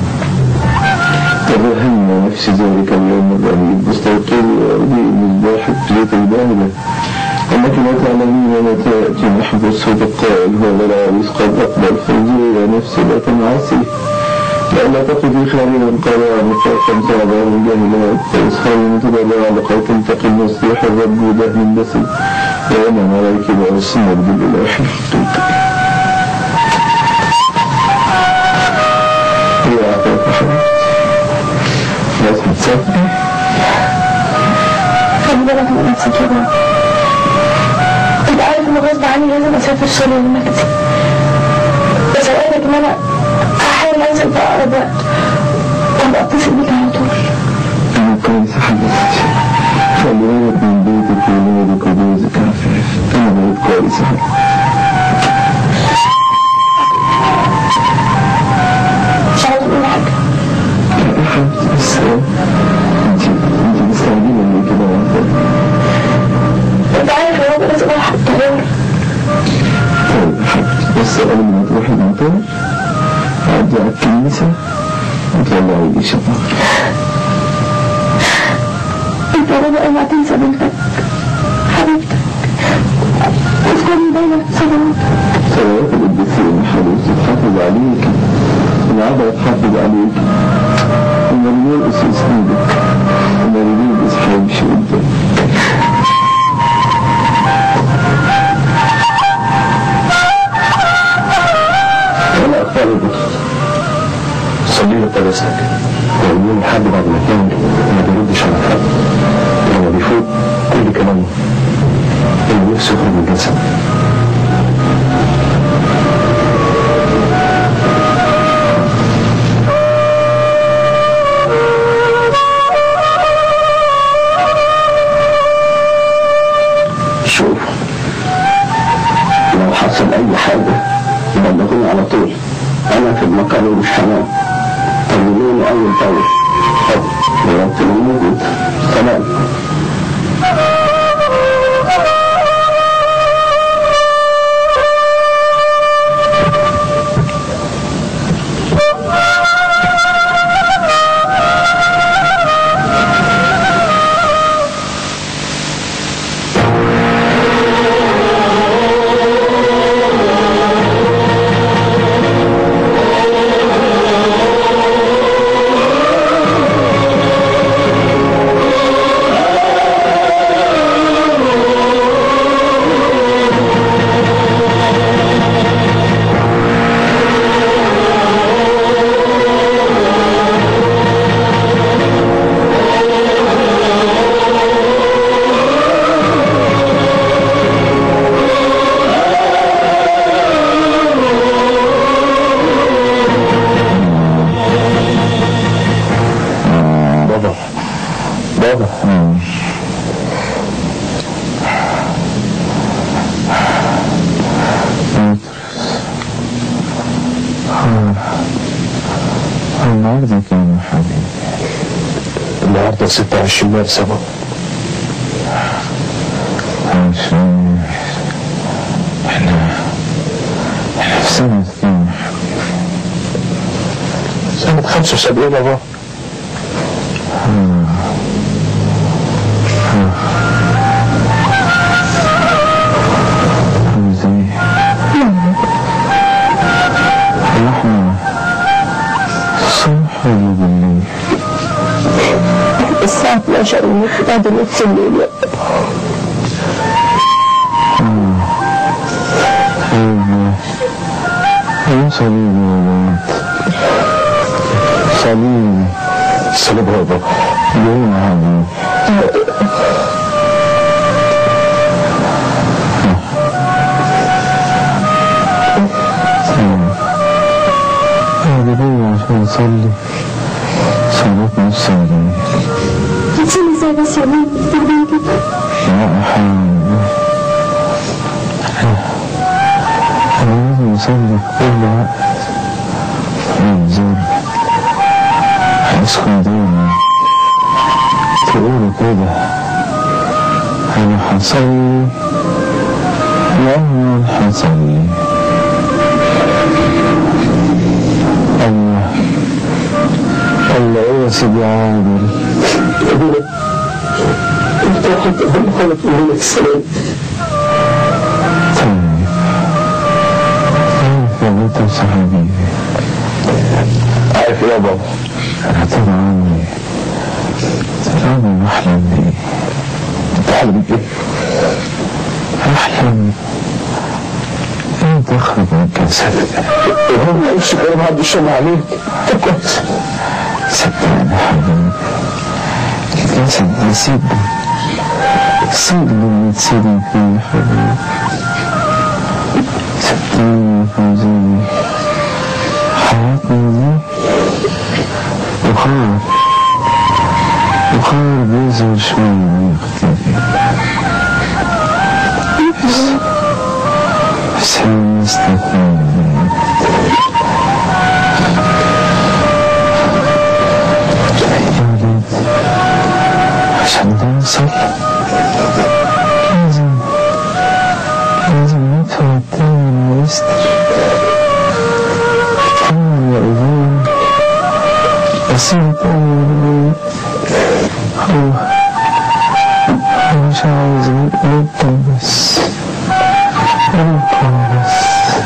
ترهن نفس ذلك اليوم الرهيب مستيقظ وأرضي مصباح البيت الباهلة أنك لا تعلمين متى يأتي نحو الصدق قائل هو العريس قد أقبل فانظري إلى نفسي لا تنعسي لئلا تقضي خاليا قضاء مخافا تعبان جاهلا فيسخري متبرع لقد تلتقي المصلح الرب ودهن بسي وأنا عليك بأس مجد الإله الحقيقي يا عفاف حبيبتي لازم تسافري خلي بالك من نفسك كده انت عارف ان غصب عني لازم اسافر سوريا لمجدي بس اوقات ان انا هحاول انزل في اقرب وقت وابقى اتصل بيك على طول أنا كويسة حبيبتي خلي بالك من بيتك وولادك وجوزك يا عفاف أنا بقيت كويسة مش عايز اقول حاجه يا حبيبتي بس أنت أنت مستعجلة ليه كده يا عفاف انت عارف يا رب لازم الحق الطياره طيب يا حبيبتي بس قبل ما تروحي المطار عدي على الكنيسة وطلعي لي شفاعة انت يا رب اوعى تنسى بنتك حبيبتك نفسه يخرج من الجسد شوف لو حصل اي حاجة بلغوني على طول انا في المقر ومش هنام طمنوني اول باول طب لو انت موجود سلام بابا بابا النهارده كام يا حبيبي؟ النهارده 26 مارس يا بابا عشان احنا احنا في سنة كام يا حبيبي؟ سنة 75 يا بابا ازاي؟ اللحمة الصبح ولا بالليل؟ الساعة 12 ونص بعد نص الليل يا ايوه ايوه صليبي يا بنت صليبي صليب هو بابا ليه يا حبيبي؟ هذا ليه عشان نصلي صلاة نص الليل بتصلي ازاي بس يا ماما بعدين كده لا يا حبيبي أنا لازم أصلي في كل وقت انظر هيسكن دايما تقولوا كده أنا هصلي يوما هصلي الله الله إيه يا سيدي عادل انت واحد اهم حاجة تقول لك السلام طيب كيف يا بنت حبيبي عارف ايه يا بابا انا طول عمري طول عمري بحلم بيه بتحلم بايه؟ احلم انت اخرج من الجسد هو ما قالش كده بعد الشم عليك طب كويس صدقني يا حبيبي الجسد ده سجن سجن اللي تسيبني فيه يا حبيبي صدقني يا فوزي حياتنا دي بخار بخار بيظهر شوية ويختفي بس بس هي مستقيم يا ولاد عشان ده يوصل لازم لازم ندفع الثمن ويستر ثمن يا إيمان بسيط أوي هو هو مش عاوز نبكي بس نبكي بس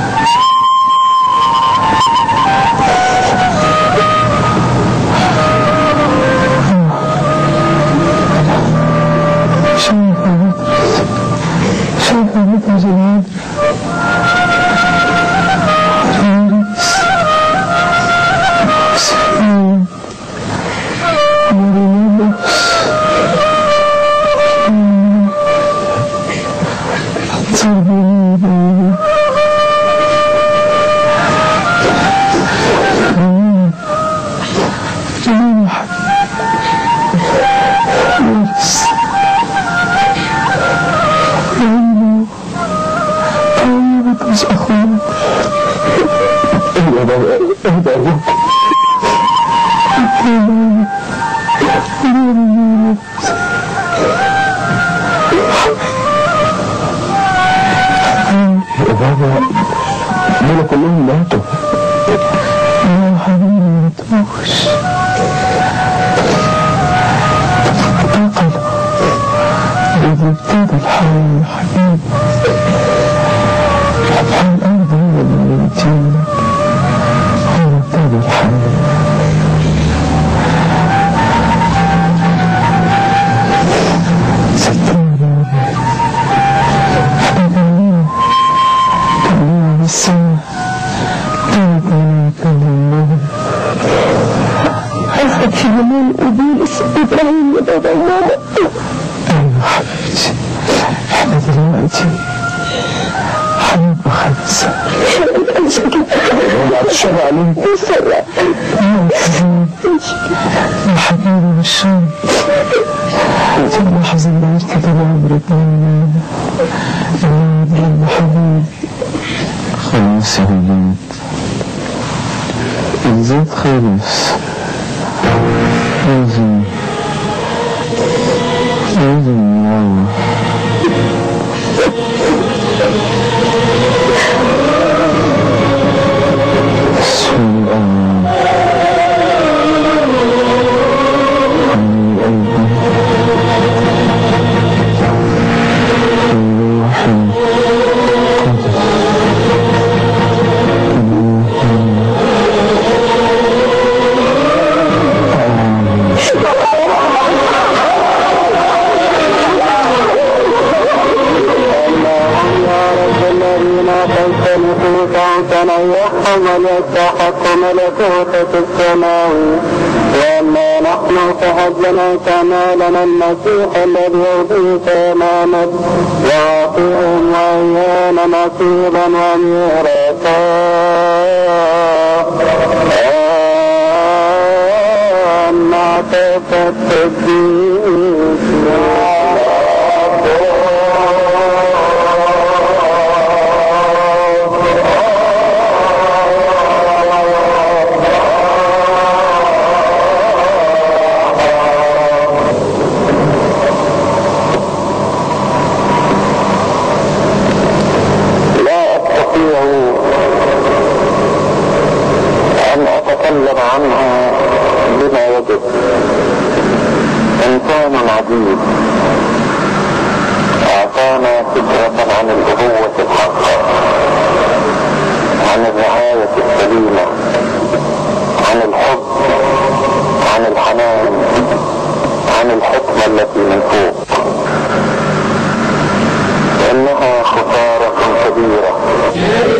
شايفة شايفة بيت جميل عاوز اخوك اهدى بابا اهدى ابوك يا بابا دول كلهم ماتوا يا حبيبي ما تموش انقذوا إذا ابتدى الحال يا حبيبي سبحان الأرض هو اللي يمتينا هو ابتدى الحال ستار يا ربي احنا كلنا كلنا بالسما كانت ملاك لله قصدك في جمال وبولس ابراهيم يا بابا وماما ايوه حبيبتي احنا دلوقتي هنبقى خمسة بعد الشر عليك يا حبيبي يا حبيبي بالشر في اللحظة اللي عرفت كده عمرك مني الولد يا حبيبي خلاص يا ولاد الزيت خلص لازم لازم نروح سوء الأمان عن قلبي الروح القدس الذين تجتنبوا تعتنا ومن يستحق ملكوت السماء وأما نحن فهجنا كمالنا المسيح الذي أوتيت أمامك وأعطيهم وإيانا نصيبا وميراثا أما لا أستطيع أن أتكلم عنها بما يجب إنسان عجيب أعطانا فكرة عن الأبوة الحقة عن الرعاية السليمة عن الحب عن الحنان عن الحكمة التي من فوق إنها خسارة كبيرة